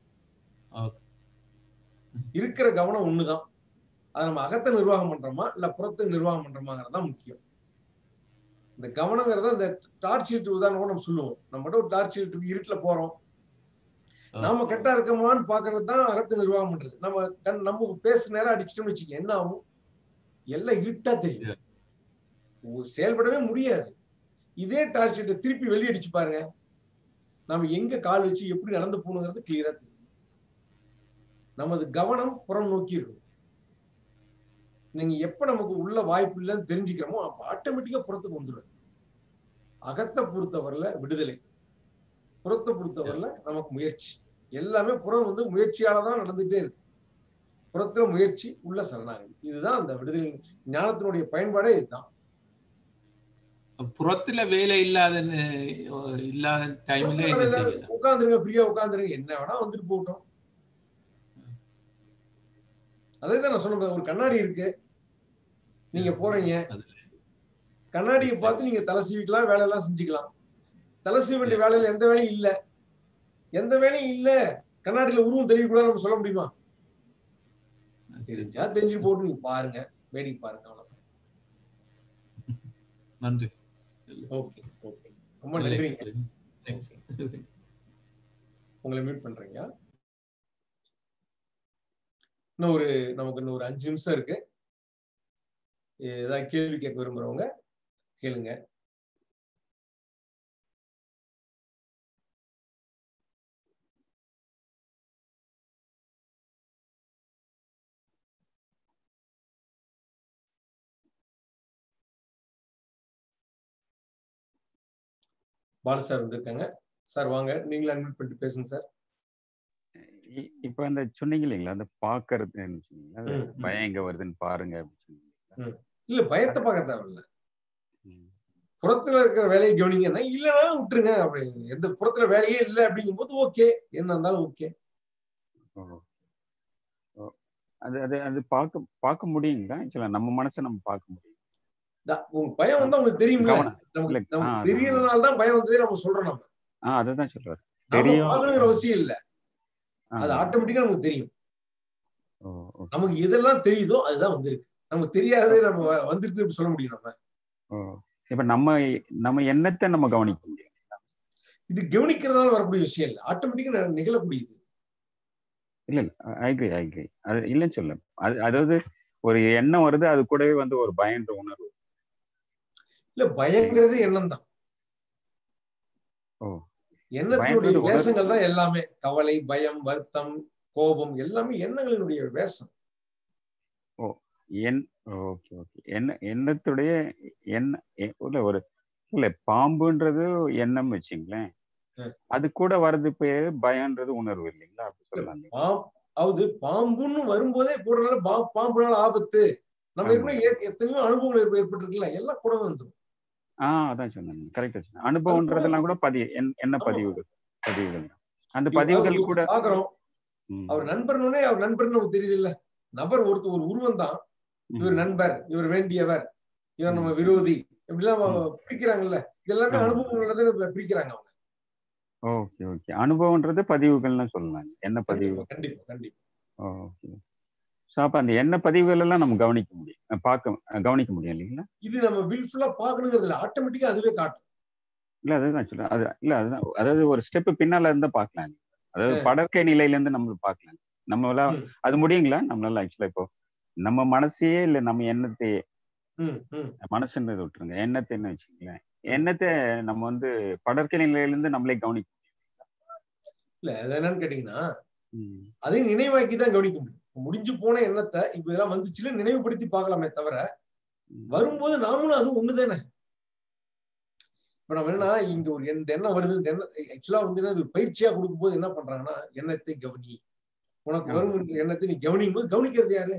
இருக்கிற கவனம் ஒண்ணுதான் அதை நம்ம அகத்தை நிர்வாகம் பண்றோமா இல்ல புறத்தை நிர்வாகம் பண்றோமாங்கிறது தான் முக்கியம் இந்த கவனங்கிறத இந்த டார்ச் ஷீட் உதாரணம் நம்ம சொல்லுவோம் நம்மகிட்ட ஒரு டார்ச் ஷீட் இருக்கு இருட்டுல போறோம் நாம கெட்டா இருக்கோமான்னு பாக்குறது தான் அகத்தை நிர்வாகம் பண்றது நம்ம கண் நம்ம பேச நேரம் அடிச்சிட்டோம்னு வச்சுக்க என்ன ஆகும் எல்லாம் இருட்டா தெரியும் ஒரு செயல்படவே முடியாது இதே டார்ச் ஷீட்டை திருப்பி வெளியே அடிச்சு பாருங்க நம்ம எங்க கால் வச்சு எப்படி நடந்து போகணுங்கிறது கிளியரா தெரியும் நமது கவனம் புறம் நோக்கி இருக்கும் நீங்க எப்ப நமக்கு உள்ள வாய்ப்பு இல்லைன்னு தெரிஞ்சுக்கிறோமோ அப்ப ஆட்டோமேட்டிக்கா புறத்துக்கு வந்துடும் அகத்தை பொறுத்தவரையில விடுதலை புறத்தை பொறுத்தவரையில நமக்கு முயற்சி எல்லாமே புறம் வந்து முயற்சியால தான் நடந்துட்டே இருக்கு புறத்துல முயற்சி உள்ள சரணாகதி இதுதான் அந்த விடுதலை ஞானத்தினுடைய பயன்பாடே இதுதான் புறத்துல வேலை இல்லாத நே- இல்லாத டைம்ல என்ன செய்யலாம் உட்காந்துருங்க ஃப்ரீயா உட்காந்துருங்க என்ன வேணா வந்துட்டு போகட்டும் அதே தான் நான் சொன்ன ஒரு கண்ணாடி இருக்கு நீங்க போறீங்க கண்ணாடியை பார்த்து நீங்க தலை சீவிக்கலாம் வேலையெல்லாம் செஞ்சுக்கலாம் தலை சீவ வேண்டிய வேலையில எந்த வேலையும் இல்ல எந்த வேலையும் இல்ல கண்ணாடியில உருவம் தெரியக்கூடாது நம்ம சொல்ல முடியுமா தெரிஞ்சா தெரிஞ்சு போட்டு நீங்க பாருங்க வேடிக்கை பாருங்க அவ்வளவுதான் நன்றி ஓகே ஓகே ரொம்ப நன்றிங்க தேங்க்ஸ் உங்களை மீட் பண்றீங்க இன்னும் ஒரு நமக்கு இன்னும் ஒரு அஞ்சு நிமிஷம் இருக்கு ஏதாவது கேள்வி கேட்க விரும்புறவங்க கேளுங்க பாலு சார் வந்திருக்காங்க சார் வாங்க நீங்களும் அட்மிட் பண்ணிட்டு பேசுங்க சார் இ- இப்ப அந்த சொன்னீங்க இல்லைங்களா அந்த பாக்குறதுன்னு சொன்னீங்க அது ம், ம். பயம் எங்க வருதுன்னு பாருங்க அப்படின்னு சொன்னீங்க ம். இல்ல பயத்தை பார்க்க தேவையில்ல புறத்துல இருக்கிற வேலையை கவனிங்கன்னா இல்லைன்னா விட்டுருங்க அப்படி எந்த புறத்துல வேலையே இல்லை அப்படிங்கும் போது ஓகே என்ன இருந்தாலும் ஓகே ஓ. ஓ. அது அது அது பார்க்க பார்க்க முடியுங்களா ஆக்சுவலா நம்ம மனசை நம்ம பார்க்க முடியும் உங்க பயம் வந்து அவங்களுக்கு தெரியும்ல கவனம் நமக்கு இல்ல, ஆ, நமக்கு அதான். தெரியறதுனால தான் பயம் வந்ததே நம்ம சொல்றோம் நம்ம ஆ அதுதான் சொல்றாரு நாம தெரியும் பார்க்கணுங்கிற அவசியம் இல்ல ஆ, அது ஆட்டோமேட்டிக்கா நமக்கு தெரியும் ஓ, ஓ, நமக்கு எதெல்லாம் தெரியுதோ அதுதான் வந்திருக்கு நமக்கு தெரியாததே நம்ம வ- வந்திருக்கு அப்படி சொல்ல முடியும் நம்ம ஓ. இப்ப நம்ம நம்ம எண்ணத்தை நம்ம கவனிக்க முடியும் இது கவனிக்கிறதுனால வரக்கூடிய விஷயம் இல்லை ஆட்டோமேட்டிக்கா நிகழக்கூடியது இல்ல இல்ல ஐக்ரி ஐக்ரி அது இல்லைன்னு சொல்ல அது அதாவது ஒரு எண்ணம் வருது அது கூடவே வந்து ஒரு பயன்ற உணர்வு இல்ல பயங்கிறது எண்ணம் தான் ஓ எண்ணத்தினுடைய பயங்கிறது உணர்வு. வேஷங்கள் தான் எல்லாமே கவலை பயம் வருத்தம் கோபம் எல்லாமே எண்ணங்களினுடைய வேஷம் ஓ என் ஓகே ஓகே என்ன எண்ணத்துடைய என்ன எ- இல்ல ஒரு இல்ல பாம்புன்றது எண்ணம் வச்சுங்களேன் ம். அது கூட வர்றது பேரு பயன்றது உணர்வு இல்லைங்களா அப்படி சொல்லலாம் பாம் அதாவது பாம்புன்னு வரும்போதே போடுறதுனால பா- பாம்புனால ஆபத்து நம்ம ஆமா. ஏற்கனவே ஏற்- எத்தனையோ அனுபவங்கள் ஏற்ப- ஏற்பட்டிருக்குல்ல எல்லாம் கூட வந்துடும் ஆ அதான் சொன்னேன் கரெக்டா சொன்னேன் அனுபவம்ன்றதெல்லாம் கூட பதிவு என்- என்ன பதிவுகள் பதிவுகள் தான். அந்த பதிவுகள் கூட பாக்குறோம் ம், அவர் நண்பர்னே அவர் நண்பர்னு நமக்கு தெரியுது இல்ல நபர் ஒருத்தர் ஒரு உருவம் தான் இவர் ம், நண்பர் இவர் வேண்டியவர் இவர் நம்ம ம். விரோதி இப்படிலாம் ம். பிரிக்கிறாங்கல்ல இது எல்லாமே ஆமா. அனுபவங்களோட பிரிக்கிறாங்க அவங்க ஓகே ஓகே அனுபவம்ன்றது பதிவுகள்னு சொல்லலாம் என்ன பதிவு கண்டிப்பா கண்டிப்பா கண்டிப்பா ஓகே ஸோ அப்ப அந்த என்ன பதிவுகள் எல்லாம் நம்ம கவனிக்க முடியும் அஹ் பார்க்க அஹ் கவனிக்க முடியும் இல்லைங்களா இது நம்ம வில்ஃபுல்லா பாக்கணுங்கிறது இல்ல ஆட்டோமேட்டிக்கா அதுவே காட்டும் இல்ல அதுதான் சொல்றேன் அது இல்ல அதுதான் அதாவது ஒரு ஸ்டெப் பின்னால இருந்தா பார்க்கலாம் அதாவது ம். படற்கை நிலையில இருந்து நம்ம பார்க்கலாம் நம்மளால ம். அது முடியுங்களா நம்மளால ஆக்சுவலா இப்போ நம்ம மனசையே இல்ல நம்ம எண்ணத்தையே ம், ம். மனசுன்றதை விட்டுருங்க எண்ணத்தை என்ன வச்சுங்களேன் எண்ணத்தை நம்ம வந்து படற்கை நிலையில இருந்து நம்மளே கவனிக்க இல்ல அது என்னன்னு கேட்டீங்கன்னா ம். அதையும் நினைவாக்கி தான் கவனிக்க முடியும் இப்ப முடிஞ்சு போன எண்ணத்தை இப்ப இதெல்லாம் வந்துச்சுல நினைவுபடுத்தி பார்க்கலாமே தவிர ம். வரும்போது நாமளும் அது ஒண்ணுதானே இப்ப நம்ம என்னன்னா இங்க ஒரு இந்த எண்ணம் வருது இந்த எண்ணம் ஆக்சுவலா வந்து என்ன, இது பயிற்சியா கொடுக்கும்போது என்ன பண்றாங்கன்னா எண்ணத்தை கவனி உனக்கு வரும் என்ற எண்ணத்தை நீ கவனிக்கும் போது கவனிக்கிறது யாரு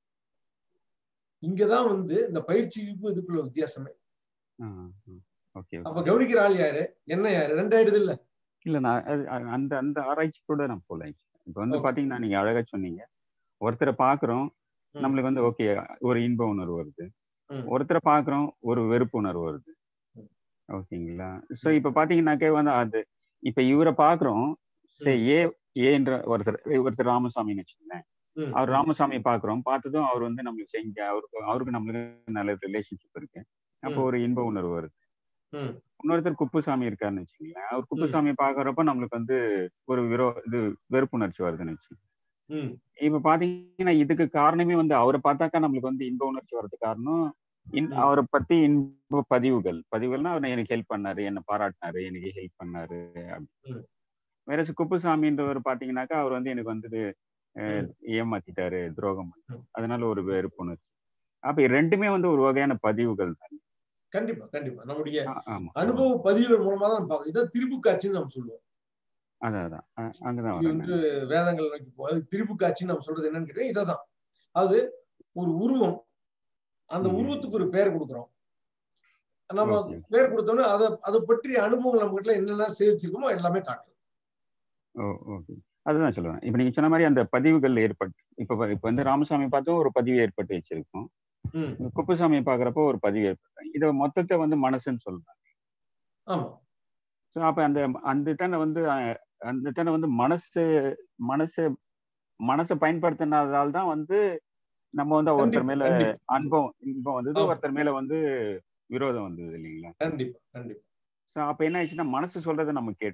இங்கதான் வந்து இந்த பயிற்சிக்கும் இதுக்குள்ள வித்தியாசமே ஆ, ஆ. ஓகே அப்ப கவனிக்கிற ஆள் யாரு என்ன யாரு ரெண்டாயிடுது இல்ல இல்ல நான் அது அ- அந்த அந்த ஆராய்ச்சி கூட நான் போல இப்போ வந்து Okay. பாத்தீங்கன்னா நீங்க அழகா சொன்னீங்க ஒருத்தரை பாக்குறோம் ம். நம்மளுக்கு வந்து ஓகே ஒரு இன்ப உணர்வு வருது ம். ஒருத்தரை பாக்குறோம் ஒரு வெறுப்பு உணர்வு வருது ம். ஓகேங்களா சோ இப்ப பாத்தீங்கன்னாக்கே வந்து அது இப்ப இவரை பாக்குறோம் சரி ஏ ஏன்ற ஒருத்தர் ஒருத்தர் ராமசாமின்னு வச்சுக்கோங்களேன் ம், அவர் ம். ராமசாமி பாக்குறோம் பார்த்ததும் அவர் வந்து நம்மளுக்கு செஞ்ச அவருக்கு அவருக்கு நம்மளுக்கு நல்ல ரிலேஷன்ஷிப் இருக்கு அப்போ ம். ஒரு இன்ப உணர்வு வருது ம். இன்னொருத்தர் குப்புசாமி இருக்காருன்னு வச்சுக்கோங்களேன் அவர் குப்புசாமி பாக்குறப்ப நம்மளுக்கு வந்து ஒரு விரோ இது வெறுப்புணர்ச்சி வருதுன்னு வச்சு ம். இப்ப பாத்தீங்கன்னா இதுக்கு காரணமே வந்து அவரை பார்த்தாக்கா நம்மளுக்கு வந்து இன்ப உணர்ச்சி வர்றதுக்கு காரணம் இன்- ம். அவரை பத்தி இன்ப பதிவுகள் பதிவுகள்னா அவர் எனக்கு ஹெல்ப் பண்ணாரு என்ன பாராட்டினாரு எனக்கு ஹெல்ப் பண்ணாரு அப்படி ம். வேற குப்புசாமின்றவர் பாத்தீங்கன்னாக்கா அவர் வந்து எனக்கு வந்து அஹ், ம். ஏமாத்திட்டாரு துரோகம் பண்ணாரு ம். அதனால ஒரு வெறுப்புணர்ச்சி அப்ப இது ரெண்டுமே வந்து ஒரு வகையான பதிவுகள் தான் கண்டிப்பா கண்டிப்பா நம்முடைய ஆ- ஆமா அனுபவ பதிவுகள் மூலமா தான் நம்ம பார்க்கணும் இதான் திருப்பு காட்சின்னு நம்ம சொல்லுவோம் அதான் அதான் அ- அங்கதான் இது வரேன் வந்து வேதங்கள் நோக்கி போகுது திருப்பு காட்சின்னு நம்ம சொல்றது என்னன்னு கேட்டா இதான் அது ஒரு உருவம் அந்த ம். உருவத்துக்கு ஒரு பேர் கொடுக்குறோம் நம்ம ஓகே பேர் கொடுத்தோன்னே அதை அதை பற்றிய அனுபவங்கள் நம்ம கிட்ட என்னென்ன சேவிச்சிருக்கோமோ எல்லாமே காட்டும் ஓ ஓகே அதுதான் சொல்லுவேன் இப்போ நீங்க சொன்ன மாதிரி அந்த பதிவுகள் ஏற்பட்டு இப்போ இப்போ வந்து ராமசாமி பார்த்தும் ஒரு பதிவு ஏற்பட்டு வச்சிருக்கோம் ம். இந்த குப்புசாமியை பார்க்குறப்போ ஒரு பதிவு ஏற்பட்டு இதை மொத்தத்தை வந்து மனசுன்னு சொல்றாங்க ஆமா ஸோ அப்போ அந்த அந்த தானே வந்து அஹ், அந்த தானே வந்து மனசு மனசு மனசை பயன்படுத்தினதால் தான் வந்து நம்ம வந்து ஒருத்தர் கண்டிப்பா, மேல கண்டிப்பா. அன்பம் இன்பம் வந்தது ஆமா. ஒருத்தர் மேல வந்து விரோதம் வந்தது இல்லைங்களா கண்டிப்பா கண்டிப்பா ஸோ அப்போ என்ன ஆயிடுச்சுன்னா மனசு சொல்றதை நம்ம கேட்டிருக்கோம்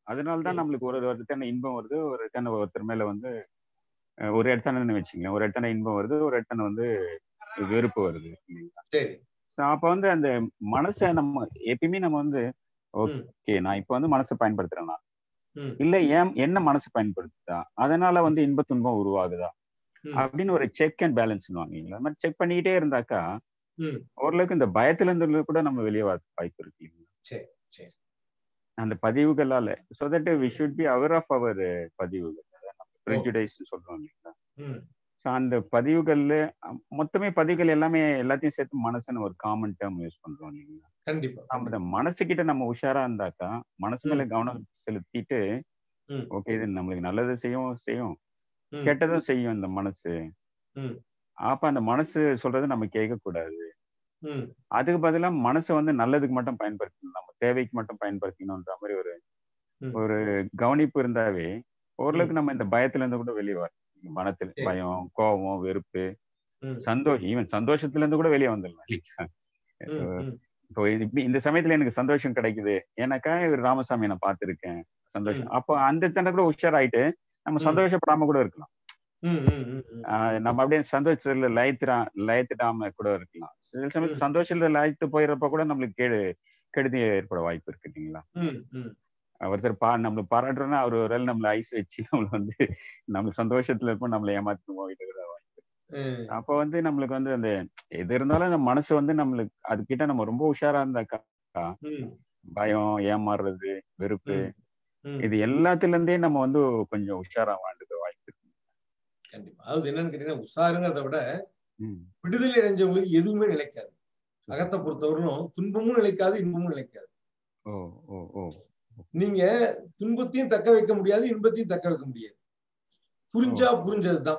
அதனால தான் ம். நம்மளுக்கு ஒரு ஒருத்தன இன்பம் வருது ஒரு இடத்தான ஒருத்தர் மேல வந்து அஹ், ஒரு இடத்தானு வச்சுங்களேன் ஒரு இடத்தான இன்பம் வருது ஒரு இடத்தான வந்து வெறுப்பு வருது இல்லைங்களா சரி ஸோ அப்போ வந்து அந்த மனசை நம்ம எப்பயுமே நம்ம வந்து ம் ஓகே நான் இப்போ வந்து மனசை பயன்படுத்துறேன்னா ம் இல்ல ஏன் என்ன மனசு பயன்படுத்துதா அதனால வந்து இன்ப துன்பம் உருவாகுதா ம் அப்படின்னு ஒரு செக் அண்ட் பேலன்ஸ் வாங்குவீங்களா அது மாதிரி செக் பண்ணிக்கிட்டே இருந்தாக்கா ம் ஓரளவுக்கு இந்த பயத்துல இருந்து கூட நம்ம வெளியே வர வாய்ப்பு இருக்கு இல்லைங்களா சரி சரி அந்த பதிவுகளால so that we should be aware of our பதிவுகள் ப்ரெஜுடைஸ் சொல்றோம் இல்லைங்களா ம் ஸோ அந்த பதிவுகள்ல அம், மொத்தமே பதிவுகள் எல்லாமே எல்லாத்தையும் சேர்த்து மனசுன்னு ஒரு காமன் டேர்ம் யூஸ் பண்றோம் இல்லைங்களா கண்டிப்பா நம்ம இந்த கண்டிப்பா மனசுகிட்ட நம்ம உஷாரா இருந்தாக்கா மனசு மேல ம் கவனம் செலுத்திட்டு ம் ஓகே இது நம்மளுக்கு நல்லது செய்யும் செய்யும் ம் கெட்டதும் செய்யும் இந்த மனசு ம் அப்ப அந்த மனசு சொல்றது நம்ம கேட்க கூடாது ம் அதுக்கு பதிலா மனசை வந்து நல்லதுக்கு மட்டும் பயன்படுத்தணும் நம்ம தேவைக்கு மட்டும் பயன்படுத்தணும்ன்ற மாதிரி ஒரு ம் ஒரு கவனிப்பு இருந்தாவே ம் ஓரளவுக்கு நம்ம இந்த பயத்துல இருந்து கூட வெளியே வர மனத்துல சரி பயம் கோபம் வெறுப்பு ம் சந்தோஷம் ஈவன் சந்தோஷத்துல இருந்து கூட வெளியே வந்துடலாம் இல்லைங்களா? ம் அஹ் ம் இப்போ இது இப்படி இந்த சமயத்துல எனக்கு சந்தோஷம் கிடைக்குது ஏன்னாக்கா இவர் ராமசாமி நான் பார்த்திருக்கேன் சந்தோஷம் ம் அப்போ அந்த தண்டை கூட உஷாராயிட்டு நம்ம ம் சந்தோஷப்படாம கூட இருக்கலாம் ம் ம் ம் ம் ஆஹ் நம்ம அப்படியே சந்தோஷத்துல லயத்துறா லயத்துடாம கூட இருக்கலாம் சில ம் சமயத்துல சந்தோஷத்துல லயத்து போயிடுறப்ப கூட நம்மளுக்கு கேடு கெடுதி ஏற்பட வாய்ப்பு இருக்கு இல்லைங்களா ம் ம் ஒருத்தர் பா நம்மளுக்கு பாராட்டுறோம்னா அவர் ஒரு வேளை நம்மள ஐஸ் வச்சு நம்மள வந்து நம்ம சந்தோஷத்துல இருப்போம் நம்மளை ஏமாத்து போயிட்டு இருக்கிற வாய்ப்பு ம் அப்போ வந்து நம்மளுக்கு வந்து அந்த எது இருந்தாலும் அந்த மனசு வந்து நம்மளுக்கு அதுகிட்ட நம்ம ரொம்ப உஷாரா இருந்தாக்கா ம் பயம் ஏமாறுறது வெறுப்பு ம் ம் இது எல்லாத்துல இருந்தே நம்ம வந்து கொஞ்சம் உஷாரா வாழ்ந்துக்க வாய்ப்பு இருக்கு கண்டிப்பா அதாவது என்னன்னு கேட்டீங்கன்னா உஷாருங்கிறத விட ம். விடுதலை அடைஞ்சவங்களுக்கு எதுவுமே நிலைக்காது அகத்தை பொறுத்தவரையிலும் துன்பமும் நிலைக்காது இன்பமும் நிலைக்காது ஓ ஓ ஓ நீங்க துன்பத்தையும் தக்க வைக்க முடியாது இன்பத்தையும் தக்க வைக்க முடியாது புரிஞ்சா புரிஞ்சதுதான்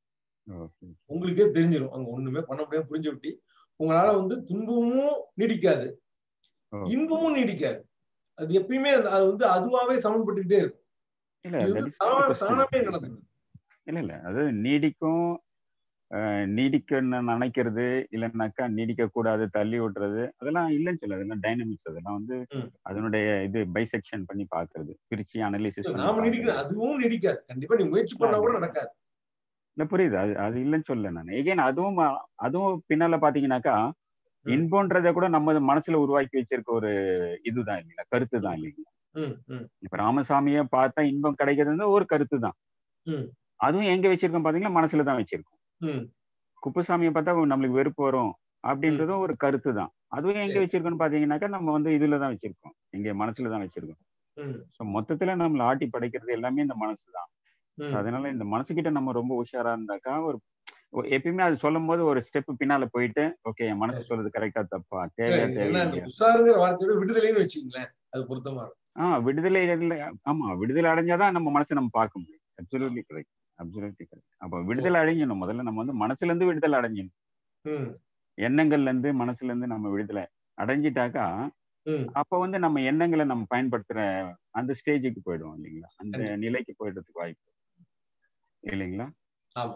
ஓகே உங்களுக்கே தெரிஞ்சிடும் அங்க ஒண்ணுமே பண்ண முடியாது புரிஞ்சு விட்டு உங்களால வந்து துன்பமும் நீடிக்காது ஓ இன்பமும் நீடிக்காது அது எப்பயுமே அந்த- அது வந்து அதுவாவே சமன்பட்டுக்கிட்டே இருக்கும் இல்ல இது that வந்து is not the தானா- question. தானாவே நடக்குது இல்ல இல்ல அது நீடிக்கும் அஹ், நீடிக்கன்னு நினைக்கிறது இல்லைன்னாக்கா நீடிக்க கூடாது தள்ளி விடுறது அதெல்லாம் இல்லைன்னு சொல்ல அதெல்லாம் டைனமிக்ஸ் அதெல்லாம் வந்து ம். அதனுடைய இது பைசெக்ஷன் பண்ணி பாக்குறது பிரிச்சு அனலிசிஸ் பண்ணி நாம நீடிக்கிற பாக்குறது அதுவும் நீடிக்காது கண்டிப்பா நீ முயற்சி பண்ணா கூட நடக்காது இல்ல புரியுது அது அது இல்லைன்னு சொல்ல நான் எகைன் அதுவும் அ- அதுவும் பின்னால பாத்தீங்கன்னாக்கா ம். இன்பம்ன்றத கூட நம்ம மனசுல உருவாக்கி வச்சிருக்க ஒரு இதுதான் இல்லைங்களா கருத்து தான் இல்லைங்களா ம் ம் இப்ப ராமசாமிய பார்த்தா இன்பம் கிடைக்கிறதுன்னு ஒரு கருத்து தான் ம் அதுவும் எங்க வச்சிருக்கோம் பாத்தீங்கன்னா மனசுல தான் வச்சிருக்கோம் ம் குப்புசாமியை பார்த்தா நம்மளுக்கு வெறுப்பு வரும் அப்படின்றதும் ஒரு கருத்து தான் அதுவும் எங்க சரி. வச்சிருக்கோம்னு பாத்தீங்கன்னாக்கா நம்ம வந்து இதுல தான் வச்சிருக்கோம் எங்க மனசுல தான் வச்சிருக்கோம் ம் ஸோ மொத்தத்துல நம்மள ஆட்டி படைக்கிறது எல்லாமே இந்த மனசு தான் ம் அதனால இந்த மனசுகிட்ட நம்ம ரொம்ப உஷாரா இருந்தாக்கா ஒரு ஒரு- எப்பயுமே அது சொல்லும் போது ஒரு ஸ்டெப் பின்னால போயிட்டு ஓகே என் மனசு சொல்றது கரெக்டா தப்பா இல்ல, தேவையா ஏன்னா அந்த தேவையில்லையா உஷாருங்கிற வார்த்தையோட விடுதலைன்னு வச்சுங்களேன் அது பொருத்தமா இருக்கும் ஆஹ் விடுதலை இல்ல ஆமா விடுதலை அடைஞ்சாதான் நம்ம மனசை நம்ம பார்க்க முடியும் அப்சல்யூட்லி கரெக்ட் அப்சல்யூட்லி கரெக்ட் அப்போ விடுதலை அடைஞ்சணும் முதல்ல நம்ம வந்து மனசுல இருந்து விடுதலை அடைஞ்சணும் ம் எண்ணங்கள்ல இருந்து மனசுல இருந்து நம்ம விடுதலை அடைஞ்சிட்டாக்கா ம் அப்ப வந்து நம்ம எண்ணங்களை நம்ம பயன்படுத்துற அந்த ஸ்டேஜுக்கு போயிடுவோம் இல்லைங்களா அந்த கண்டிப்பா. நிலைக்கு போயிடுறதுக்கு வாய்ப்பு இல்லைங்களா ஆமா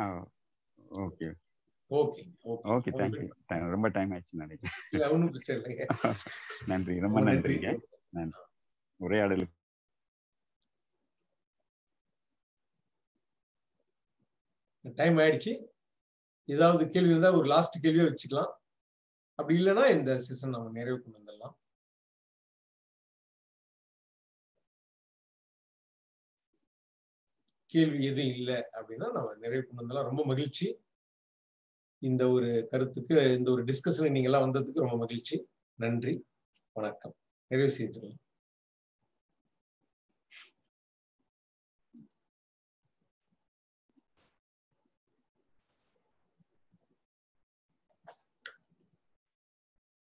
okay okay okay okay thank you ரொம்ப டைம் ஆயிடுச்சு நினைக்கிறேன் இல்ல ஒன்றும் பிரச்சனை இல்லைங்க நன்றி ரொம்ப ரொம்ப நன்றி நன்றிங்க நன்றி உரையாடலுக்கு டைம் ஆயிடுச்சு ஏதாவது கேள்வி இருந்தால் ஒரு லாஸ்ட் கேள்வியை வச்சுக்கலாம் அப்படி இல்லைன்னா இந்த செஷன் நம்ம நிறைவு கொண்டு வந்துடலாம் கேள்வி எதுவும் இல்லை அப்படின்னா நம்ம நிறைவு கொண்டு வந்துடலாம் ரொம்ப மகிழ்ச்சி இந்த ஒரு கருத்துக்கு இந்த ஒரு டிஸ்கஷன் நீங்க எல்லாம் வந்ததுக்கு ரொம்ப மகிழ்ச்சி நன்றி வணக்கம் நிறைவு செய்துள்ளோம்